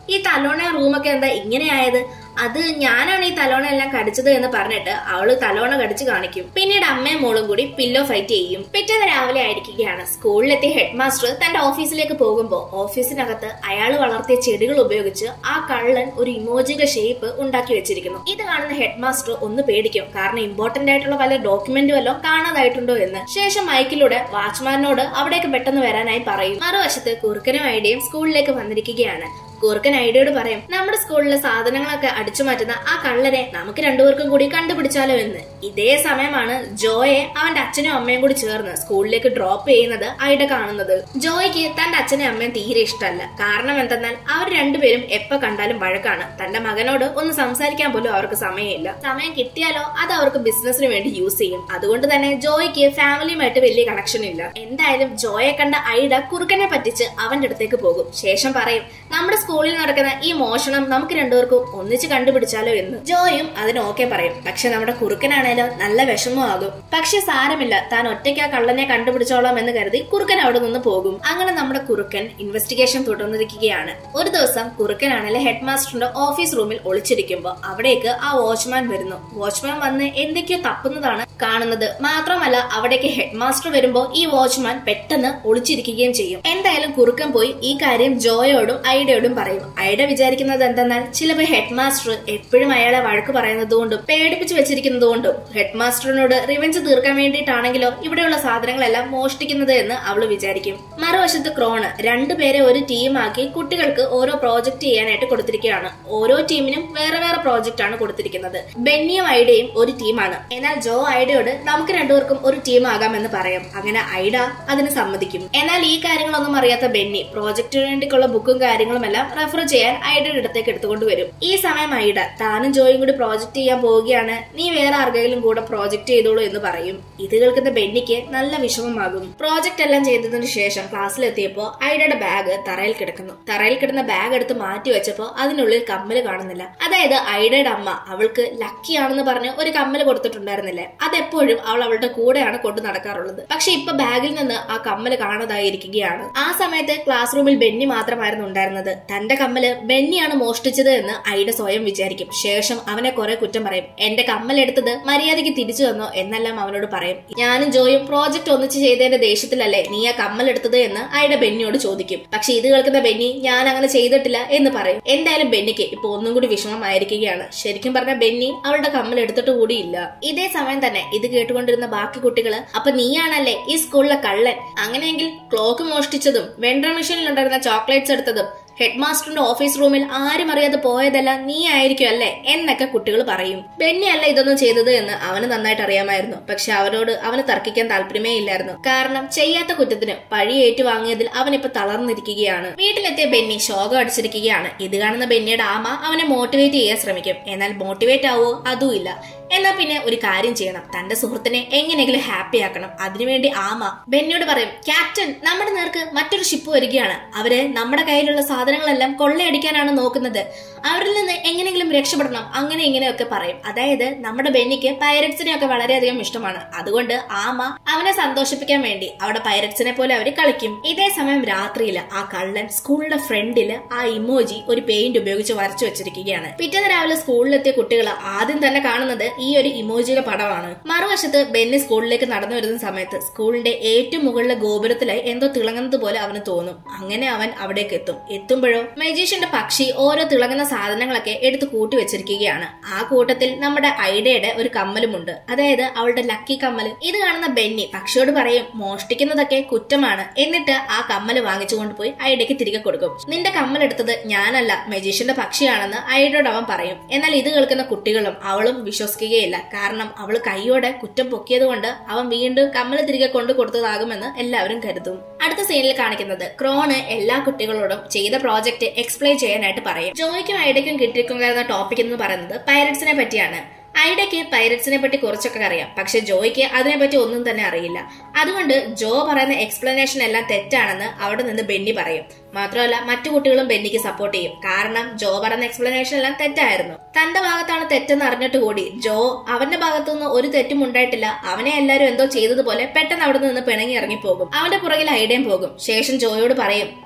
ഈ തലോണ റൂമൊക്കെ എന്താ ഇങ്ങനെയായത് അത് ഞാനാണ് ഈ തലോണ എല്ലാം കടിച്ചത് എന്ന് പറഞ്ഞിട്ട് അവള് തലോണ കടിച്ചു കാണിക്കും പിന്നീട് അമ്മയും മോളും കൂടി പില്ലോ ഫൈറ്റ് ചെയ്യും പിറ്റേന്ന് രാവിലെ ആയിരിക്കുകയാണ് സ്കൂളിലെത്തിയ ഹെഡ് മാസ്റ്റർ തന്റെ ഓഫീസിലേക്ക് പോകുമ്പോൾ ഓഫീസിനകത്ത് അയാൾ വളർത്തിയ ചെടികൾ ഉപയോഗിച്ച് ആ കള്ളൻ ഒരു ഇമോജിയുടെ ഷേപ്പ് ഉണ്ടാക്കി വെച്ചിരിക്കുന്നു ഇത് കാണുന്ന ഹെഡ് മാസ്റ്റർ ഒന്ന് പേടിക്കും കാരണം ഇമ്പോർട്ടന്റ് ആയിട്ടുള്ള വല്ല ഡോക്യുമെന്റ് വല്ലോ കാണാതായിട്ടുണ്ടോ എന്ന് ശേഷം മൈക്കിലൂടെ വാച്ച്മാനോട് അവിടേക്ക് പെട്ടെന്ന് വരാനായി പറയും മറുവശത്ത് കുറുക്കനും ഐഡിയയും സ്കൂളിലേക്ക് വന്നിരിക്കുകയാണ് കൂർക്കൻ ഐഡിയോട് പറയും നമ്മുടെ സ്കൂളിലെ സാധനങ്ങളൊക്കെ അടിച്ചു മാറ്റുന്ന ആ കള്ളനെ നമുക്ക് രണ്ടുപേർക്കും കൂടി കണ്ടുപിടിച്ചാലോ എന്ന് ഇതേ സമയമാണ് ജോയെ അവന്റെ അച്ഛനും അമ്മയും കൂടി ചേർന്ന് സ്കൂളിലേക്ക് ഡ്രോപ്പ് ചെയ്യുന്നത് ഐഡ കാണുന്നത് ജോയ്ക്ക് തന്റെ അച്ഛനും അമ്മയും തീരെ ഇഷ്ടമല്ല കാരണം എന്തെന്നാൽ അവർ രണ്ടുപേരും എപ്പോ കണ്ടാലും വഴക്കാണ് തന്റെ മകനോട് ഒന്ന് സംസാരിക്കാൻ പോലും അവർക്ക് സമയമില്ല സമയം കിട്ടിയാലോ അത് അവർക്ക് ബിസിനസിന് വേണ്ടി യൂസ് ചെയ്യും അതുകൊണ്ട് തന്നെ ജോയ്ക്ക് ഫാമിലിയുമായിട്ട് വലിയ കണക്ഷൻ ഇല്ല എന്തായാലും ജോയെ കണ്ട ഐഡ കുറുക്കനെ പറ്റിച്ച് അവന്റെ അടുത്തേക്ക് പോകും ശേഷം പറയും നമ്മുടെ സ്കൂളിൽ നടക്കുന്ന ഈ മോഷണം നമുക്ക് രണ്ടുപേർക്കും ഒന്നിച്ച് കണ്ടുപിടിച്ചാലോ എന്ന് ജോയും അതിന് ഓക്കെ പറയും പക്ഷെ നമ്മുടെ കുറുക്കനാണേലോ നല്ല വിഷമമാകും പക്ഷെ സാരമില്ല താൻ ഒറ്റയ്ക്ക് ആ കള്ളനെ കണ്ടുപിടിച്ചോളാം എന്ന് കരുതി കുറുക്കൻ അവിടെ നിന്ന് പോകും അങ്ങനെ നമ്മുടെ കുറുക്കൻ ഇൻവെസ്റ്റിഗേഷൻ തുടർന്നിരിക്കുകയാണ് ഒരു ദിവസം കുറുക്കനാണേലെ ഹെഡ് മാസ്റ്ററിന്റെ ഓഫീസ് റൂമിൽ ഒളിച്ചിരിക്കുമ്പോൾ അവിടേക്ക് ആ വാച്ച്മാൻ വരുന്നു വാച്ച്മാൻ വന്ന് എന്തൊക്കെയോ തപ്പുന്നതാണ് കാണുന്നത് മാത്രമല്ല അവിടേക്ക് ഹെഡ് മാസ്റ്റർ വരുമ്പോൾ ഈ വാച്ച്മാൻ പെട്ടെന്ന് ഒളിച്ചിരിക്കുകയും ചെയ്യും എന്തായാലും കുറുക്കൻ പോയി ഈ കാര്യം ജോയോടും ഐഡയോടും പറയും ഐഡ വിചാരിക്കുന്നത് എന്തെന്നാൽ ചിലപ്പോൾ ഹെഡ് മാസ്റ്റർ എപ്പോഴും അയാളെ വഴക്ക് പറയുന്നതുകൊണ്ടും പേടിപ്പിച്ചു വെച്ചിരിക്കുന്നതുകൊണ്ടും ഹെഡ് മാസ്റ്ററിനോട് റിവെഞ്ച് തീർക്കാൻ വേണ്ടിയിട്ടാണെങ്കിലോ ഇവിടെയുള്ള സാധനങ്ങളെല്ലാം മോഷ്ടിക്കുന്നത് എന്ന് അവള് വിചാരിക്കും മറുവശത്ത് ക്രോണ് രണ്ടുപേരെ ഒരു ടീമാക്കി കുട്ടികൾക്ക് ഓരോ പ്രോജക്റ്റ് ചെയ്യാനായിട്ട് കൊടുത്തിരിക്കുകയാണ് ഓരോ ടീമിനും വേറെ വേറെ പ്രോജക്റ്റ് ആണ് കൊടുത്തിരിക്കുന്നത് ബെന്നിയും ഐഡയും ഒരു ടീമാണ് എന്നാൽ ജോ ഐഡയോട് നമുക്ക് രണ്ടുപേർക്കും ഒരു ടീം ആകാമെന്ന് പറയാം അങ്ങനെ ഐഡ അതിന് സമ്മതിക്കും എന്നാൽ ഈ കാര്യങ്ങളൊന്നും അറിയാത്ത ബെന്നി പ്രോജക്റ്റിന് വേണ്ടിക്കുള്ള ബുക്കും കാര്യങ്ങളും എല്ലാം റെഫർ ചെയ്യാൻ ഐഡയുടെ അടുത്തേക്ക് എടുത്തുകൊണ്ട് വരും ഈ സമയം ഐഡ താനും ജോയും കൂടി പ്രോജക്റ്റ് ചെയ്യാൻ പോവുകയാണ് നീ വേറെ ആർക്കെങ്കിലും കൂടെ പ്രോജക്റ്റ് ചെയ്തോളൂ എന്ന് പറയും ഇത് കേൾക്കുന്ന ബെന്നിക്ക് നല്ല വിഷമമാകും പ്രോജക്റ്റ് എല്ലാം ചെയ്തതിനു ശേഷം ക്ലാസ്സിലെത്തിയപ്പോ ഐഡയുടെ ബാഗ് തറയിൽ കിടക്കുന്നു തറയിൽ കിടന്ന ബാഗ് എടുത്ത് മാറ്റി വെച്ചപ്പോ അതിനുള്ളിൽ കമ്മല് കാണുന്നില്ല അതായത് ഐഡയുടെ അമ്മ അവൾക്ക് ലക്കി ആണെന്ന് പറഞ്ഞ് ഒരു കമ്മല് കൊടുത്തിട്ടുണ്ടായിരുന്നില്ലേ അതെപ്പോഴും അവൾ അവളുടെ കൂടെയാണ് കൊണ്ടു നടക്കാറുള്ളത് പക്ഷെ ഇപ്പൊ ബാഗിൽ നിന്ന് ആ കമ്മല് കാണാതായിരിക്കുകയാണ് ആ സമയത്ത് ക്ലാസ് റൂമിൽ ബെന്നി മാത്രമായിരുന്നു ഉണ്ടായിരുന്നത് തന്റെ കമ്മല് ബെന്നിയാണ് മോഷ്ടിച്ചത് എന്ന് ഐഡ സ്വയം വിചാരിക്കും ശേഷം അവനെ കുറെ കുറ്റം പറയും എന്റെ കമ്മൽ എടുത്തത് മര്യാദയ്ക്ക് തിരിച്ചു തന്നോ എന്നെല്ലാം അവനോട് പറയും ഞാനും ജോയും പ്രോജക്റ്റ് ഒന്നിച്ച് ചെയ്തതിന്റെ ദേഷ്യത്തിലല്ലേ നീ ആ കമ്മൽ എടുത്തത് എന്ന് ഐഡ ബെന്നിയോട് ചോദിക്കും പക്ഷെ ഇത് കേൾക്കുന്ന ബെന്നി ഞാൻ അങ്ങനെ ചെയ്തിട്ടില്ല എന്ന് പറയും എന്തായാലും ബെന്നിക്ക് ഇപ്പൊ ഒന്നും കൂടി വിഷമമായിരിക്കുകയാണ് ശരിക്കും പറഞ്ഞ ബെന്നി അവളുടെ കമ്മൽ എടുത്തിട്ട് കൂടിയില്ല ഇതേ സമയം തന്നെ ഇത് കേട്ടുകൊണ്ടിരുന്ന ബാക്കി കുട്ടികള് അപ്പൊ നീയാണല്ലേ ഈ സ്കൂളിലെ കള്ളൻ അങ്ങനെയെങ്കിൽ ക്ലോക്ക് മോഷ്ടിച്ചതും വെണ്ടർ മെഷീനിൽ ഉണ്ടായിരുന്ന ചോക്ലേറ്റ്സ് എടുത്തതും ഹെഡ് മാസ്റ്ററിന്റെ ഓഫീസ് റൂമിൽ ആരും അറിയാതെ പോയതല്ല നീ ആയിരിക്കും അല്ലേ എന്നൊക്കെ കുട്ടികൾ പറയും ബെന്നി അല്ല ഇതൊന്നും ചെയ്തത് എന്ന് അവന് നന്നായിട്ട് അറിയാമായിരുന്നു പക്ഷെ അവനോട് അവന് തർക്കിക്കാൻ താല്പര്യമേ ഇല്ലായിരുന്നു കാരണം ചെയ്യാത്ത കുറ്റത്തിന് പഴി ഏറ്റുവാങ്ങിയതിൽ അവനിപ്പോ തളർന്നിരിക്കുകയാണ് വീട്ടിലെത്തിയ ബെന്നി ശോകം അടിച്ചിരിക്കുകയാണ് ഇത് കാണുന്ന ബെന്നിയുടെ ആമ അവനെ മോട്ടിവേറ്റ് ചെയ്യാൻ ശ്രമിക്കും എന്നാൽ മോട്ടിവേറ്റ് ആവോ അതുമില്ല എന്നാ പിന്നെ ഒരു കാര്യം ചെയ്യണം തന്റെ സുഹൃത്തിനെ എങ്ങനെയെങ്കിലും ഹാപ്പി ആക്കണം അതിനുവേണ്ടി ആമ ബെന്നിയോട് പറയും ക്യാപ്റ്റൻ നമ്മുടെ നേർക്ക് മറ്റൊരു ഷിപ്പ് വരികയാണ് അവര് നമ്മുടെ കയ്യിലുള്ള സാധനങ്ങളെല്ലാം കൊള്ളയടിക്കാനാണ് നോക്കുന്നത് അവരിൽ നിന്ന് എങ്ങനെയെങ്കിലും രക്ഷപ്പെടണം അങ്ങനെ ഇങ്ങനെയൊക്കെ പറയും അതായത് നമ്മുടെ ബെന്നിക്ക് പൈററ്റ്സിനെ ഒക്കെ വളരെയധികം ഇഷ്ടമാണ് അതുകൊണ്ട് ആമ അവനെ സന്തോഷിപ്പിക്കാൻ വേണ്ടി അവിടെ പൈററ്റ്സിനെ പോലെ അവര് കളിക്കും ഇതേ സമയം രാത്രിയിൽ ആ കള്ളൻ സ്കൂളിന്റെ ഫ്രണ്ടില് ആ ഇമോജി ഒരു പെയിന്റ് ഉപയോഗിച്ച് വരച്ചു വെച്ചിരിക്കുകയാണ് പിറ്റേന്ന് രാവിലെ സ്കൂളിലെത്തിയ കുട്ടികൾ ആദ്യം തന്നെ കാണുന്നത് ഈ ഒരു ഇമോജിയുടെ പടമാണ് മറുവശത്ത് ബെന്നി സ്കൂളിലേക്ക് നടന്നു വരുന്ന സമയത്ത് സ്കൂളിന്റെ ഏറ്റവും മുകളിലെ ഗോപുരത്തിലായി എന്തോ തിളങ്ങുന്നത് പോലെ അവന് തോന്നും അങ്ങനെ അവൻ അവിടേക്ക് എത്തും എത്തുമ്പോഴോ മജീഷ്യന്റെ പക്ഷി ഓരോ തിളങ്ങുന്ന സാധനങ്ങളൊക്കെ എടുത്ത് കൂട്ടി വെച്ചിരിക്കുകയാണ് ആ കൂട്ടത്തിൽ നമ്മുടെ ഐഡയുടെ ഒരു കമ്മലുമുണ്ട് അതായത് അവളുടെ ലക്കി കമ്മൽ ഇത് കാണുന്ന ബെന്നി പക്ഷിയോട് പറയും മോഷ്ടിക്കുന്നതൊക്കെ കുറ്റമാണ് എന്നിട്ട് ആ കമ്മൽ വാങ്ങിച്ചു കൊണ്ടുപോയി ഐഡയ്ക്ക് തിരികെ കൊടുക്കും നിന്റെ കമ്മൽ എടുത്തത് ഞാനല്ല മജീഷ്യന്റെ പക്ഷിയാണെന്ന് ഐഡയോട് അവൻ പറയും എന്നാൽ ഇത് കേൾക്കുന്ന കുട്ടികളും അവളും വിശ്വസിക്കുകയില്ല കാരണം അവൾ കൈയോടെ കുറ്റം പൊക്കിയത് കൊണ്ട് അവൻ വീണ്ടും കമ്മൽ തിരികെ കൊണ്ടു കൊടുത്തതാകുമെന്ന് എല്ലാവരും കരുതും അടുത്ത സീനിൽ കാണിക്കുന്നത് ക്രോണ് എല്ലാ കുട്ടികളോടും ചെയ്ത പ്രോജക്റ്റ് എക്സ്പ്ലെയിൻ ചെയ്യാനായിട്ട് പറയും ജോയ്ക്കും ഐഡയ്ക്കും കിട്ടിയിരിക്കുന്ന ടോപ്പിക് എന്ന് പറയുന്നത് പൈററ്റ്സിനെ പറ്റിയാണ് ഐഡയ്ക്ക് പൈററ്റ്സിനെ പറ്റി കുറച്ചൊക്കെ അറിയാം പക്ഷെ ജോയ്ക്ക് അതിനെപ്പറ്റി ഒന്നും തന്നെ അറിയില്ല അതുകൊണ്ട് ജോ പറയുന്ന എക്സ്പ്ലനേഷൻ എല്ലാം തെറ്റാണെന്ന് അവിടെ നിന്ന് ബെന്നി പറയും മാത്രമല്ല മറ്റു കുട്ടികളും ബെന്നിക്ക് സപ്പോർട്ട് ചെയ്യും കാരണം ജോ പറയുന്ന എക്സ്പ്ലനേഷൻ എല്ലാം തെറ്റായിരുന്നു തന്റെ ഭാഗത്താണ് തെറ്റെന്ന് അറിഞ്ഞിട്ട് കൂടി ജോ അവന്റെ ഭാഗത്തുനിന്ന് ഒരു തെറ്റും ഉണ്ടായിട്ടില്ല അവനെ എല്ലാവരും എന്തോ ചെയ്തതുപോലെ പെട്ടെന്ന് അവിടെ നിന്ന് പിണങ്ങി ഇറങ്ങിപ്പോകും അവന്റെ പുറകിൽ ഐഡയും പോകും ശേഷം ജോയോട് പറയും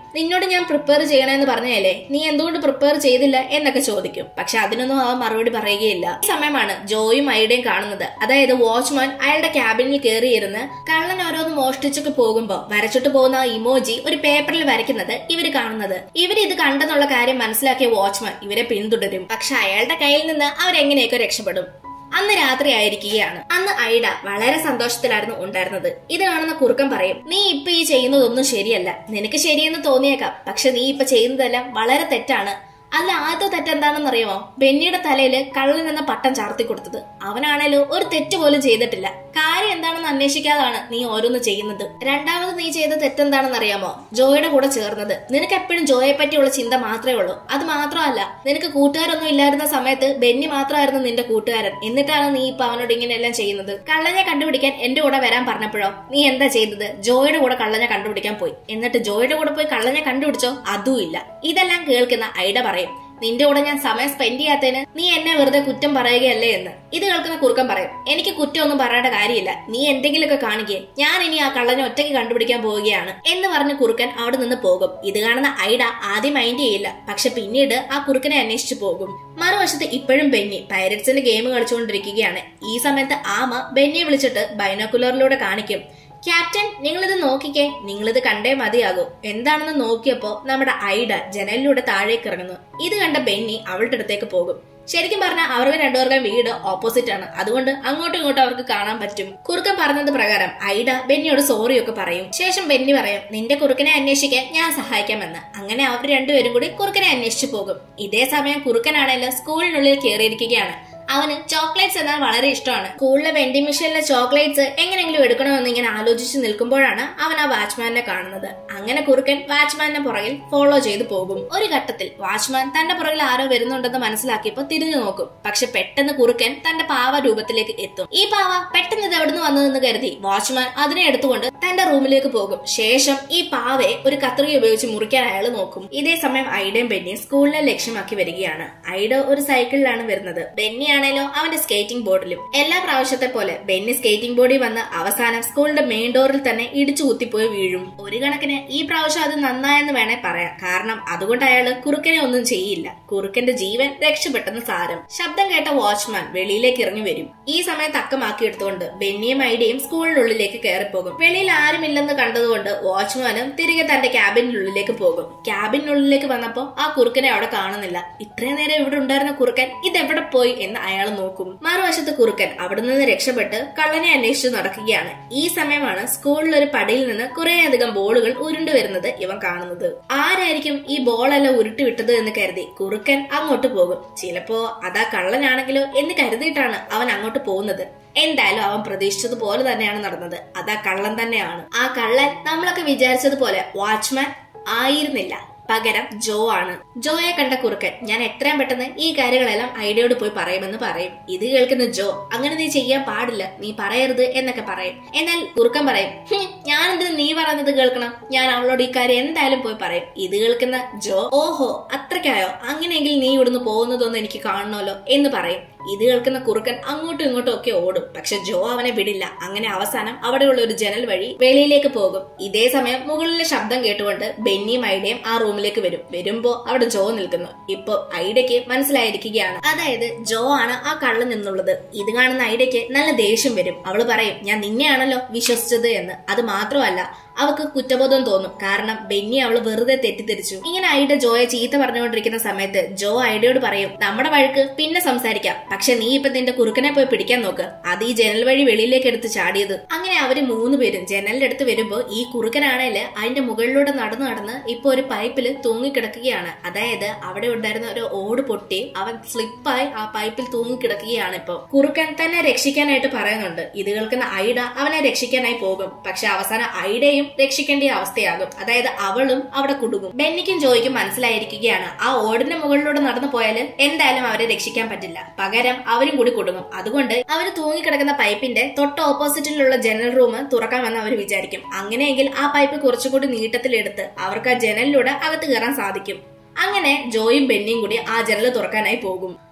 നിന്നോട് ഞാൻ പ്രിപ്പയർ ചെയ്യണമെന്ന് പറഞ്ഞതല്ലേ നീ എന്തുകൊണ്ട് പ്രിപ്പയർ ചെയ്തില്ല എന്നൊക്കെ ചോദിക്കും പക്ഷെ അതിനൊന്നും അവൻ മറുപടി പറയുകയില്ല ഈ സമയമാണ് ജോയും ഐഡയും കാണുന്നത് അതായത് വാച്ച്മാൻ അയാളുടെ ക്യാബിനിൽ കയറിയിരുന്ന് കള്ളൻ ഓരോന്ന് മോഷ്ടിച്ചൊക്കെ പോകുമ്പോ വരച്ചിട്ട് പോകുന്ന ആ ഇമോജി ഒരു പേപ്പറിൽ വരയ്ക്കുന്നത് ഇവര് കാണുന്നത് ഇവർ ഇത് കണ്ടെന്നുള്ള കാര്യം മനസ്സിലാക്കിയ വാച്ച്മാൻ ഇവരെ പിന്തുടരും പക്ഷെ അയാളുടെ കയ്യിൽ നിന്ന് അവരെങ്ങനെയൊക്കെ രക്ഷപ്പെടും അന്ന് രാത്രി ആയിരിക്കുകയാണ് അന്ന് ഐഡ വളരെ സന്തോഷത്തിലായിരുന്നു ഉണ്ടായിരുന്നത് ഇത് കാണുന്ന കുറുക്കൻ പറയും നീ ഇപ്പൊ ഈ ചെയ്യുന്നതൊന്നും ശരിയല്ല നിനക്ക് ശരിയെന്ന് തോന്നിയേക്കാം പക്ഷെ നീ ഇപ്പൊ ചെയ്യുന്നതെല്ലാം വളരെ തെറ്റാണ് അല്ല ആദ്യത്തെ തെറ്റെന്താണെന്ന് അറിയാമോ ബെന്നിയുടെ തലയില് കള്ളൻ എന്ന പട്ടം ചാർത്തി കൊടുത്തത് അവനാണേലോ ഒരു തെറ്റ് പോലും ചെയ്തിട്ടില്ല കാര്യം എന്താണെന്ന് അന്വേഷിക്കാതാണ് നീ ഓരോന്ന് ചെയ്യുന്നത് രണ്ടാമത് നീ ചെയ്ത തെറ്റെന്താണെന്ന് അറിയാമോ ജോയുടെ കൂടെ ചേർന്നത് നിനക്ക് എപ്പോഴും ജോയെ പറ്റിയുള്ള ചിന്ത മാത്രമേ ഉള്ളൂ അത് മാത്രമല്ല നിനക്ക് കൂട്ടുകാരൊന്നും ഇല്ലായിരുന്ന സമയത്ത് ബെന്നി മാത്രമായിരുന്നു നിന്റെ കൂട്ടുകാരൻ എന്നിട്ടാണ് നീ ഇപ്പൊ അവനോട് ഇങ്ങനെയെല്ലാം ചെയ്യുന്നത് കള്ളനെ കണ്ടുപിടിക്കാൻ എന്റെ കൂടെ വരാൻ പറഞ്ഞപ്പോഴോ നീ എന്താ ചെയ്തത് ജോയുടെ കൂടെ കള്ളനെ കണ്ടുപിടിക്കാൻ പോയി എന്നിട്ട് ജോയുടെ കൂടെ പോയി കള്ളനെ കണ്ടുപിടിച്ചോ അതും ഇല്ല ഇതെല്ലാം കേൾക്കുന്ന ഐഡ പറയും നിന്റെ കൂടെ ഞാൻ സമയം സ്പെൻഡ് ചെയ്യാത്തതിന് നീ എന്നെ വെറുതെ കുറ്റം പറയുകയല്ലേ എന്ന് ഇത് കേൾക്കുന്ന കുറുക്കൻ പറയും എനിക്ക് കുറ്റമൊന്നും പറയേണ്ട കാര്യമില്ല നീ എന്തെങ്കിലുമൊക്കെ കാണിക്കേ ഞാൻ ഇനി ആ കള്ളനെ ഒറ്റയ്ക്ക് കണ്ടുപിടിക്കാൻ പോവുകയാണ് എന്ന് പറഞ്ഞ് കുറുക്കൻ അവിടെ നിന്ന് പോകും ഇത് കാണുന്ന ഐഡ ആദ്യം മൈൻഡ് ചെയ്യില്ല പക്ഷെ പിന്നീട് ആ കുറുക്കനെ അന്വേഷിച്ചു പോകും മറുവശത്ത് ഇപ്പോഴും ബെന്നി പൈരറ്റ്സിന്റെ ഗെയിം കളിച്ചുകൊണ്ടിരിക്കുകയാണ് ഈ സമയത്ത് ആമ ബെന്നിയെ വിളിച്ചിട്ട് ബൈനോക്കുലറിലൂടെ കാണിക്കും ക്യാപ്റ്റൻ നിങ്ങളിത് നോക്കിക്കേ നിങ്ങളിത് കണ്ടേ മതിയാകൂ എന്താണെന്ന് നോക്കിയപ്പോ നമ്മുടെ ഐഡ ജനലിലൂടെ താഴേക്ക് ഇറങ്ങുന്നു ഇത് കണ്ട ബെന്നി അവളുടെ അടുത്തേക്ക് പോകും ശരിക്കും പറഞ്ഞാൽ അവർക്ക് രണ്ടുപേർക്കും വീട് ഓപ്പോസിറ്റ് ആണ് അതുകൊണ്ട് അങ്ങോട്ടും ഇങ്ങോട്ടും അവർക്ക് കാണാൻ പറ്റും കുറുക്കൻ പറഞ്ഞത് പ്രകാരം ഐഡ ബെന്നിയോട് സോറി ഒക്കെ പറയും ശേഷം ബെന്നി പറയും നിന്റെ കുറുക്കനെ അന്വേഷിക്കാൻ ഞാൻ സഹായിക്കാമെന്ന് അങ്ങനെ അവർ രണ്ടുപേരും കൂടി കുറുക്കനെ അന്വേഷിച്ചു പോകും ഇതേ സമയം കുറുക്കനാണെങ്കിലും സ്കൂളിനുള്ളിൽ കയറിയിരിക്കുകയാണ് അവന് ചോക്ലേറ്റ്സ് എന്നാൽ വളരെ ഇഷ്ടമാണ് സ്കൂളിലെ വെൻഡിങ് മെഷീനിലെ ചോക്ലേറ്റ്സ് എങ്ങനെയെങ്കിലും എടുക്കണമെന്ന് ഇങ്ങനെ ആലോചിച്ച് നിൽക്കുമ്പോഴാണ് അവൻ ആ വാച്ച്മാനെ കാണുന്നത് അങ്ങനെ കുറുക്കൻ വാച്ച്മാനെ പുറകിൽ ഫോളോ ചെയ്തു പോകും ഒരു ഘട്ടത്തിൽ വാച്ച്മാൻ തന്റെ പുറകിൽ ആരോ വരുന്നുണ്ടെന്ന് മനസ്സിലാക്കിയപ്പോൾ തിരിഞ്ഞു നോക്കും പക്ഷെ പെട്ടെന്ന് കുറുക്കൻ തന്റെ പാവ രൂപത്തിലേക്ക് എത്തും ഈ പാവ പെട്ടെന്ന് ഇത് എവിടുന്ന് വന്നതെന്ന് കരുതി വാച്ച്മാൻ അതിനെ എടുത്തുകൊണ്ട് തന്റെ റൂമിലേക്ക് പോകും ശേഷം ഈ പാവയെ ഒരു കത്രിക ഉപയോഗിച്ച് മുറിക്കാൻ അയാൾ നോക്കും ഇതേ സമയം ഐഡയും ബെന്നിയും സ്കൂളിനെ ലക്ഷ്യമാക്കി വരികയാണ് ഐഡ ഒരു സൈക്കിളിലാണ് വരുന്നത് ബെന്നി ആണേലോ അവന്റെ സ്കേറ്റിംഗ് ബോർഡിലും എല്ലാ പ്രാവശ്യത്തെ പോലെ ബെന്നി സ്കേറ്റിംഗ് ബോർഡിൽ വന്ന് അവസാനം സ്കൂളിന്റെ മെയിൻ ഡോറിൽ തന്നെ ഇടിച്ചു കുത്തിപ്പോയി വീഴും ഒരു കണക്കിന് ഈ പ്രാവശ്യം അത് നന്നായെന്ന് വേണേ പറയാം കാരണം അതുകൊണ്ട് അയാള് കുറുക്കനെ ഒന്നും ചെയ്യില്ല കുറുക്കന്റെ ജീവൻ രക്ഷപ്പെട്ടെന്ന് സാരം ശബ്ദം കേട്ട വാച്ച്മാൻ വെളിയിലേക്ക് ഇറങ്ങി വരും ഈ സമയത്ത് അക്കമാക്കി എടുത്തുകൊണ്ട് ബെന്നിയും ഐഡിയയും സ്കൂളിനുള്ളിലേക്ക് കയറിപ്പോകും വെളിയിൽ ആരുമില്ലെന്ന് കണ്ടതുകൊണ്ട് വാച്ച്മാനും തിരികെ തന്റെ ക്യാബിനുള്ളിലേക്ക് പോകും ക്യാബിനുള്ളിലേക്ക് വന്നപ്പോ ആ കുറുക്കനെ അവിടെ കാണുന്നില്ല ഇത്രയും നേരം ഇവിടെ ഉണ്ടായിരുന്ന കുറുക്കൻ ഇതെവിടെ പോയി എന്ന് അയാൾ നോക്കും മറുവശത്ത് കുറുക്കൻ അവിടെ നിന്ന് രക്ഷപ്പെട്ട് കള്ളനെ അന്വേഷിച്ചു നടക്കുകയാണ് ഈ സമയമാണ് സ്കൂളിൽ ഒരു പടിയിൽ നിന്ന് കുറേയധികം ബോളുകൾ ഉരുണ്ടു വരുന്നത് ഇവൻ കാണുന്നത് ആരായിരിക്കും ഈ ബോളെല്ലാം ഉരുട്ടി വിട്ടത് എന്ന് കരുതി കുറുക്കൻ അങ്ങോട്ട് പോകും ചിലപ്പോ അതാ കള്ളനാണെങ്കിലോ എന്ന് കരുതിയിട്ടാണ് അവൻ അങ്ങോട്ട് പോകുന്നത് എന്തായാലും അവൻ പ്രതീക്ഷിച്ചതുപോലെ തന്നെയാണ് നടന്നത് അതാ കള്ളൻ തന്നെയാണ് ആ കള്ളൻ നമ്മളൊക്കെ വിചാരിച്ചതുപോലെ വാച്ച്മാൻ ആയിരുന്നില്ല പകരം ജോ ആണ് ജോയെ കണ്ട കുറുക്കൻ ഞാൻ എത്രയും പെട്ടെന്ന് ഈ കാര്യങ്ങളെല്ലാം ഐഡിയോട് പോയി പറയുമെന്ന് പറയും ഇത് കേൾക്കുന്ന ജോ അങ്ങനെ നീ ചെയ്യാൻ പാടില്ല നീ പറയരുത് എന്നൊക്കെ പറയും എന്നാൽ കുറുക്കൻ പറയും "ഹും, ഞാൻ എന്തിനു നീ പറയുന്നത് കേൾക്കണം ഞാൻ അവളോട് ഈ കാര്യം എന്തായാലും പോയി പറയും ഇത് കേൾക്കുന്ന ജോ ഓഹോ അത്രയ്ക്കായോ അങ്ങനെയെങ്കിൽ നീ ഇവിടുന്ന് പോകുന്നതൊന്നും എനിക്ക് കാണണമല്ലോ എന്ന് പറയും ഇത് കേൾക്കുന്ന കുറുക്കൻ അങ്ങോട്ടും ഇങ്ങോട്ടും ഒക്കെ ഓടും പക്ഷെ ജോ അവനെ വിടില്ല അങ്ങനെ അവസാനം അവിടെയുള്ള ഒരു ജനൽ വഴി വെളിയിലേക്ക് പോകും ഇതേ സമയം മുകളിലെ ശബ്ദം കേട്ടുകൊണ്ട് ബെന്നിയും ഐഡയും ആ റൂമിലേക്ക് വരും വരുമ്പോ അവിടെ ജോ നിൽക്കുന്നു ഇപ്പൊ ഐഡയ്ക്ക് മനസ്സിലായിരിക്കുകയാണ് അതായത് ജോ ആണ് ആ കള്ളൻ എന്നുള്ളത് ഇത് കാണുന്ന ഐഡയ്ക്ക് നല്ല ദേഷ്യം വരും അവള് പറയും ഞാൻ നിന്നെയാണല്ലോ വിശ്വസിച്ചത് എന്ന് അത് മാത്രമല്ല അവൾക്ക് കുറ്റബോധം തോന്നും കാരണം ബെന്നി അവള് വെറുതെ തെറ്റിദ്ധരിച്ചു ഇങ്ങനെ ഐഡ ജോയെ ചീത്ത പറഞ്ഞുകൊണ്ടിരിക്കുന്ന സമയത്ത് ജോ ഐഡയോട് പറയും നമ്മുടെ വഴക്ക് പിന്നെ സംസാരിക്കാം പക്ഷെ നീ ഇപ്പൊ നിന്റെ കുറുക്കനെ പോയി പിടിക്കാൻ നോക്ക് അത് ഈ ജനൽ വഴി വെളിയിലേക്ക് എടുത്ത് ചാടിയത് അങ്ങനെ അവര് മൂന്ന് പേരും ജനലിന്റെ അടുത്ത് വരുമ്പോ ഈ കുറുക്കനാണേല് അതിന്റെ മുകളിലൂടെ നടന്നു നടന്ന് ഇപ്പൊ ഒരു പൈപ്പിൽ തൂങ്ങിക്കിടക്കുകയാണ് അതായത് അവിടെ ഉണ്ടായിരുന്ന ഒരു ഓട് പൊട്ടി അവൻ സ്ലിപ്പായി ആ പൈപ്പിൽ തൂങ്ങിക്കിടക്കുകയാണ് ഇപ്പൊ കുറുക്കൻ തന്നെ രക്ഷിക്കാനായിട്ട് പറയുന്നുണ്ട് ഇത് കേൾക്കുന്ന ഐഡ അവനെ രക്ഷിക്കാനായി പോകും പക്ഷെ അവസാനം ഐഡയും രക്ഷിക്കേണ്ട അവസ്ഥയാകും അതായത് അവളും അവിടെ കുടുങ്ങും ബെന്നിക്കും ജോയ്ക്കും മനസ്സിലായിരിക്കുകയാണ് ആ ഓടിന്റെ മുകളിലൂടെ നടന്നു പോയാൽ എന്തായാലും അവരെ രക്ഷിക്കാൻ പറ്റില്ല പകരം അവരും കൂടി കുടുങ്ങും അതുകൊണ്ട് അവർ തൂങ്ങിക്കിടക്കുന്ന പൈപ്പിന്റെ തൊട്ട് ഓപ്പോസിറ്റിലുള്ള ജനൽ റൂം തുറക്കാമെന്ന് അവർ വിചാരിക്കും അങ്ങനെയെങ്കിൽ ആ പൈപ്പ് കുറച്ചുകൂടി നീട്ടത്തിലെടുത്ത് അവർക്ക് ആ ജനലിലൂടെ അകത്ത് കയറാൻ സാധിക്കും അങ്ങനെ ജോയും ബെന്നിയും കൂടി ആ ജനൽ തുറക്കാനായി പോകും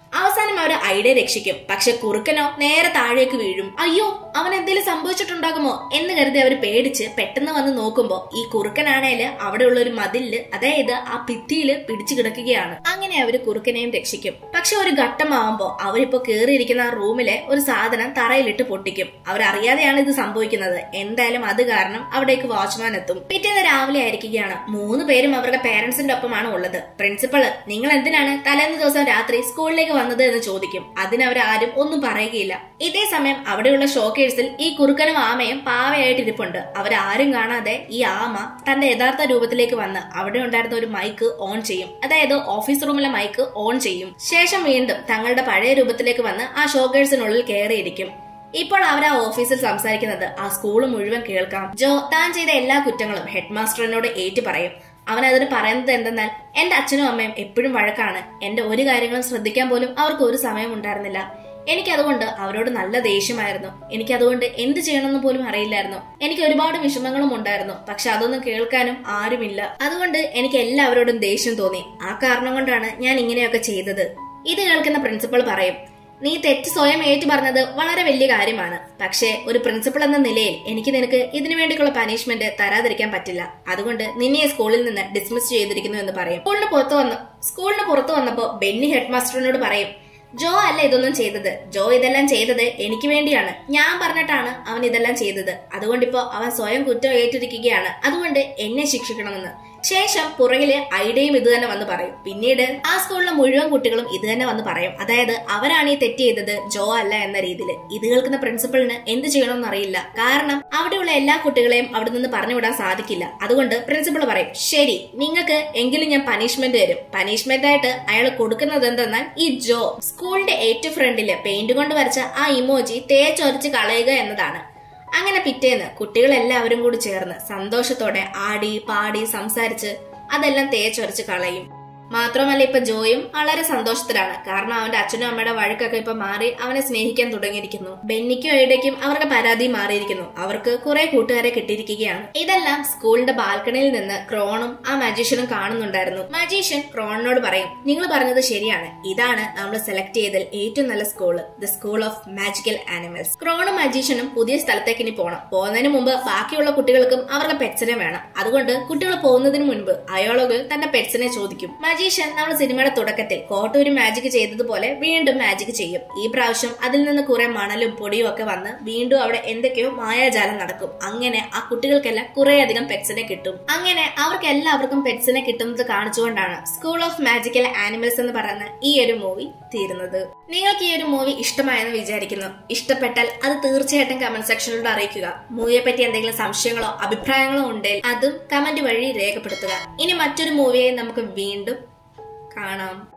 അവസാനം അവർ ഐഡയെ രക്ഷിക്കും പക്ഷെ കുറുക്കനോ നേരെ താഴേക്ക് വീഴും അയ്യോ അവൻ എന്തെങ്കിലും സംഭവിച്ചിട്ടുണ്ടാകുമോ എന്ന് കരുതി അവർ പേടിച്ച് പെട്ടെന്ന് വന്ന് നോക്കുമ്പോ ഈ കുറുക്കനാണേല് അവിടെയുള്ള ഒരു മതിലില് അതായത് ആ ഭിത്തിയില് പിടിച്ചു കിടക്കുകയാണ് അങ്ങനെ അവര് കുറുക്കനെയും രക്ഷിക്കും പക്ഷെ ഒരു ഘട്ടമാവുമ്പോ അവരിപ്പോ കേറിയിരിക്കുന്ന ആ റൂമിലെ ഒരു സാധനം തറയിലിട്ട് പൊട്ടിക്കും അവരറിയാതെയാണ് ഇത് സംഭവിക്കുന്നത് എന്തായാലും അത് കാരണം അവിടേക്ക് വാച്ച്മാൻ എത്തും പിറ്റേന്ന് രാവിലെ ആയിരിക്കുകയാണ് മൂന്ന് പേരും അവരുടെ പേരൻസിന്റെ ഒപ്പമാണ് ഉള്ളത് പ്രിൻസിപ്പള് നിങ്ങൾ എന്തിനാണ് തലേന്ന് ദിവസം രാത്രി സ്കൂളിലേക്ക് വന്നത് എന്ന് ചോദിക്കും അതിനവരാരും ഒന്നും പറയുകയില്ല ഇതേ സമയം അവിടെയുള്ള ഷോക്കേഴ്സിൽ ഈ കുറുക്കനും ആമയും പാവയായിട്ട് ഇരിപ്പുണ്ട് അവരാരും കാണാതെ ഈ ആമ തന്റെ യഥാർത്ഥ രൂപത്തിലേക്ക് വന്ന് അവിടെ ഉണ്ടായിരുന്ന ഒരു മൈക്ക് ഓൺ ചെയ്യും അതായത് ഓഫീസ് റൂമിലെ മൈക്ക് ഓൺ ചെയ്യും ശേഷം വീണ്ടും തങ്ങളുടെ പഴയ രൂപത്തിലേക്ക് വന്ന് ആ ഷോക്കേഴ്സിനുള്ളിൽ കയറിയിരിക്കും ഇപ്പോൾ അവർ ആ ഓഫീസിൽ സംസാരിക്കുന്നത് ആ സ്കൂൾ മുഴുവൻ കേൾക്കാം ജോ താൻ ചെയ്ത എല്ലാ കുറ്റങ്ങളും ഹെഡ് മാസ്റ്ററിനോട് ഏറ്റു പറയും അവൻ അതിന് പറയുന്നത് എന്തെന്നാൽ എന്റെ അച്ഛനും അമ്മയും എപ്പോഴും വഴക്കാണ് എന്റെ ഒരു കാര്യങ്ങളും ശ്രദ്ധിക്കാൻ പോലും അവർക്ക് ഒരു സമയം ഉണ്ടായിരുന്നില്ല എനിക്കതുകൊണ്ട് അവരോട് നല്ല ദേഷ്യമായിരുന്നു എനിക്കതുകൊണ്ട് എന്ത് ചെയ്യണമെന്ന് പോലും അറിയില്ലായിരുന്നു എനിക്ക് ഒരുപാട് വിഷമങ്ങളും ഉണ്ടായിരുന്നു പക്ഷെ അതൊന്നും കേൾക്കാനും ആരുമില്ല അതുകൊണ്ട് എനിക്ക് എല്ലാവരോടും ദേഷ്യം തോന്നി ആ കാരണം കൊണ്ടാണ് ഞാൻ ഇങ്ങനെയൊക്കെ ചെയ്തത് ഇത് കേൾക്കുന്ന പ്രിൻസിപ്പൾ പറയും നീ തെറ്റ് സ്വയം ഏറ്റു പറഞ്ഞത് വളരെ വലിയ കാര്യമാണ് പക്ഷേ ഒരു പ്രിൻസിപ്പൾ എന്ന നിലയിൽ എനിക്ക് നിനക്ക് ഇതിനു വേണ്ടിയുള്ള പനിഷ്മെന്റ് തരാതിരിക്കാൻ പറ്റില്ല അതുകൊണ്ട് നിന്നെ ഈ സ്കൂളിൽ നിന്ന് ഡിസ്മിസ് ചെയ്തിരിക്കുന്നു എന്ന് പറയും സ്കൂളിന് പുറത്തു വന്നു സ്കൂളിന് പുറത്തു വന്നപ്പോ ബെന്നി ഹെഡ് മാസ്റ്ററിനോട് പറയും ജോ അല്ല ഇതൊന്നും ചെയ്തത് ജോ ഇതെല്ലാം ചെയ്തത് എനിക്ക് വേണ്ടിയാണ് ഞാൻ പറഞ്ഞിട്ടാണ് അവൻ ഇതെല്ലാം ചെയ്തത് അതുകൊണ്ടിപ്പോ അവൻ സ്വയം കുറ്റം ഏറ്റിരിക്കുകയാണ് അതുകൊണ്ട് എന്നെ ശിക്ഷിക്കണമെന്ന് ശേഷം പുറകില് ഐഡയും ഇത് തന്നെ വന്ന് പറയും പിന്നീട് ആ സ്കൂളിലെ മുഴുവൻ കുട്ടികളും ഇത് തന്നെ വന്ന് പറയും അതായത് അവരാണ് ഈ തെറ്റ് ചെയ്തത് ജോ അല്ല എന്ന രീതിയിൽ ഇത് കേൾക്കുന്ന പ്രിൻസിപ്പളിന് എന്ത് ചെയ്യണമെന്ന് അറിയില്ല കാരണം അവിടെയുള്ള എല്ലാ കുട്ടികളെയും അവിടെ നിന്ന് പറഞ്ഞുവിടാൻ സാധിക്കില്ല അതുകൊണ്ട് പ്രിൻസിപ്പൾ പറയും ശരി നിങ്ങൾക്ക് എങ്കിലും ഞാൻ പനിഷ്മെന്റ് തരും പനിഷ്മെന്റ് ആയിട്ട് അയാൾ കൊടുക്കുന്നത് എന്തെന്നാൽ ഈ ജോ സ്കൂളിന്റെ ഏറ്റവും ഫ്രണ്ടില് പെയിന്റ് കൊണ്ട് വരച്ച ആ ഇമോജി തേച്ചൊരച്ച് കളയുക എന്നതാണ് അങ്ങനെ പിറ്റേന്ന് കുട്ടികളെല്ലാവരും കൂടി ചേർന്ന് സന്തോഷത്തോടെ ആടി പാടി സംസാരിച്ച് അതെല്ലാം തേച്ചൊരച്ച് കളയും മാത്രമല്ല ഇപ്പൊ ജോയും വളരെ സന്തോഷത്തിലാണ് കാരണം അവന്റെ അച്ഛനും അമ്മയുടെ വഴക്കൊക്കെ ഇപ്പൊ മാറി അവനെ സ്നേഹിക്കാൻ തുടങ്ങിയിരിക്കുന്നു ബെന്നിക്കും ഐഡയ്ക്കും അവർക്ക് പരാതി മാറിയിരിക്കുന്നു അവർക്ക് കുറെ കൂട്ടുകാരെ കിട്ടിയിരിക്കുകയാണ് ഇതെല്ലാം സ്കൂളിന്റെ ബാൽക്കണിയിൽ നിന്ന് ക്രോണും ആ മജീഷ്യനും കാണുന്നുണ്ടായിരുന്നു മജീഷ്യൻ ക്രോണിനോട് പറയും നിങ്ങൾ പറഞ്ഞത് ശരിയാണ് ഇതാണ് നമ്മൾ സെലക്ട് ചെയ്തതിൽ ഏറ്റവും നല്ല school the school of magical animals ക്രോണും മജീഷ്യനും പുതിയ സ്ഥലത്തേക്ക് ഇനി പോകണം പോകുന്നതിന് മുമ്പ് ബാക്കിയുള്ള കുട്ടികൾക്കും അവരുടെ പെറ്റ്സിനെ വേണം അതുകൊണ്ട് കുട്ടികൾ പോകുന്നതിന് മുൻപ് അയാളോട് തന്റെ പെറ്റ്സിനെ ചോദിക്കും മജീഷ്യൻ നമ്മൾ സിനിമയുടെ തുടക്കത്തിൽ കോട്ടൂര് മാജിക് ചെയ്തതുപോലെ വീണ്ടും മാജിക് ചെയ്യും ഈ പ്രാവശ്യം അതിൽ നിന്ന് കുറെ മണലും പൊടിയും ഒക്കെ വന്ന് വീണ്ടും അവിടെ എന്തൊക്കെയോ മായാജാലം നടക്കും അങ്ങനെ ആ കുട്ടികൾക്കെല്ലാം കുറെ അധികം പെറ്റ്സിനെ കിട്ടും അങ്ങനെ അവർക്ക് എല്ലാവർക്കും പെറ്റ്സിനെ കിട്ടുന്നത് കാണിച്ചുകൊണ്ടാണ് സ്കൂൾ ഓഫ് മാജിക്കൽ ആനിമൽസ് എന്ന് പറയുന്ന ഈ ഒരു മൂവി തീരുന്നത് നിങ്ങൾക്ക് ഈ ഒരു മൂവി ഇഷ്ടമായെന്ന് വിചാരിക്കുന്നു ഇഷ്ടപ്പെട്ടാൽ അത് തീർച്ചയായിട്ടും കമന്റ് സെക്ഷനിലൂടെ അറിയിക്കുക മൂവിയെ പറ്റി എന്തെങ്കിലും സംശയങ്ങളോ അഭിപ്രായങ്ങളോ ഉണ്ടെങ്കിൽ അതും കമന്റ് വഴി രേഖപ്പെടുത്തുക ഇനി മറ്റൊരു മൂവിയെ നമുക്ക് വീണ്ടും കാണാം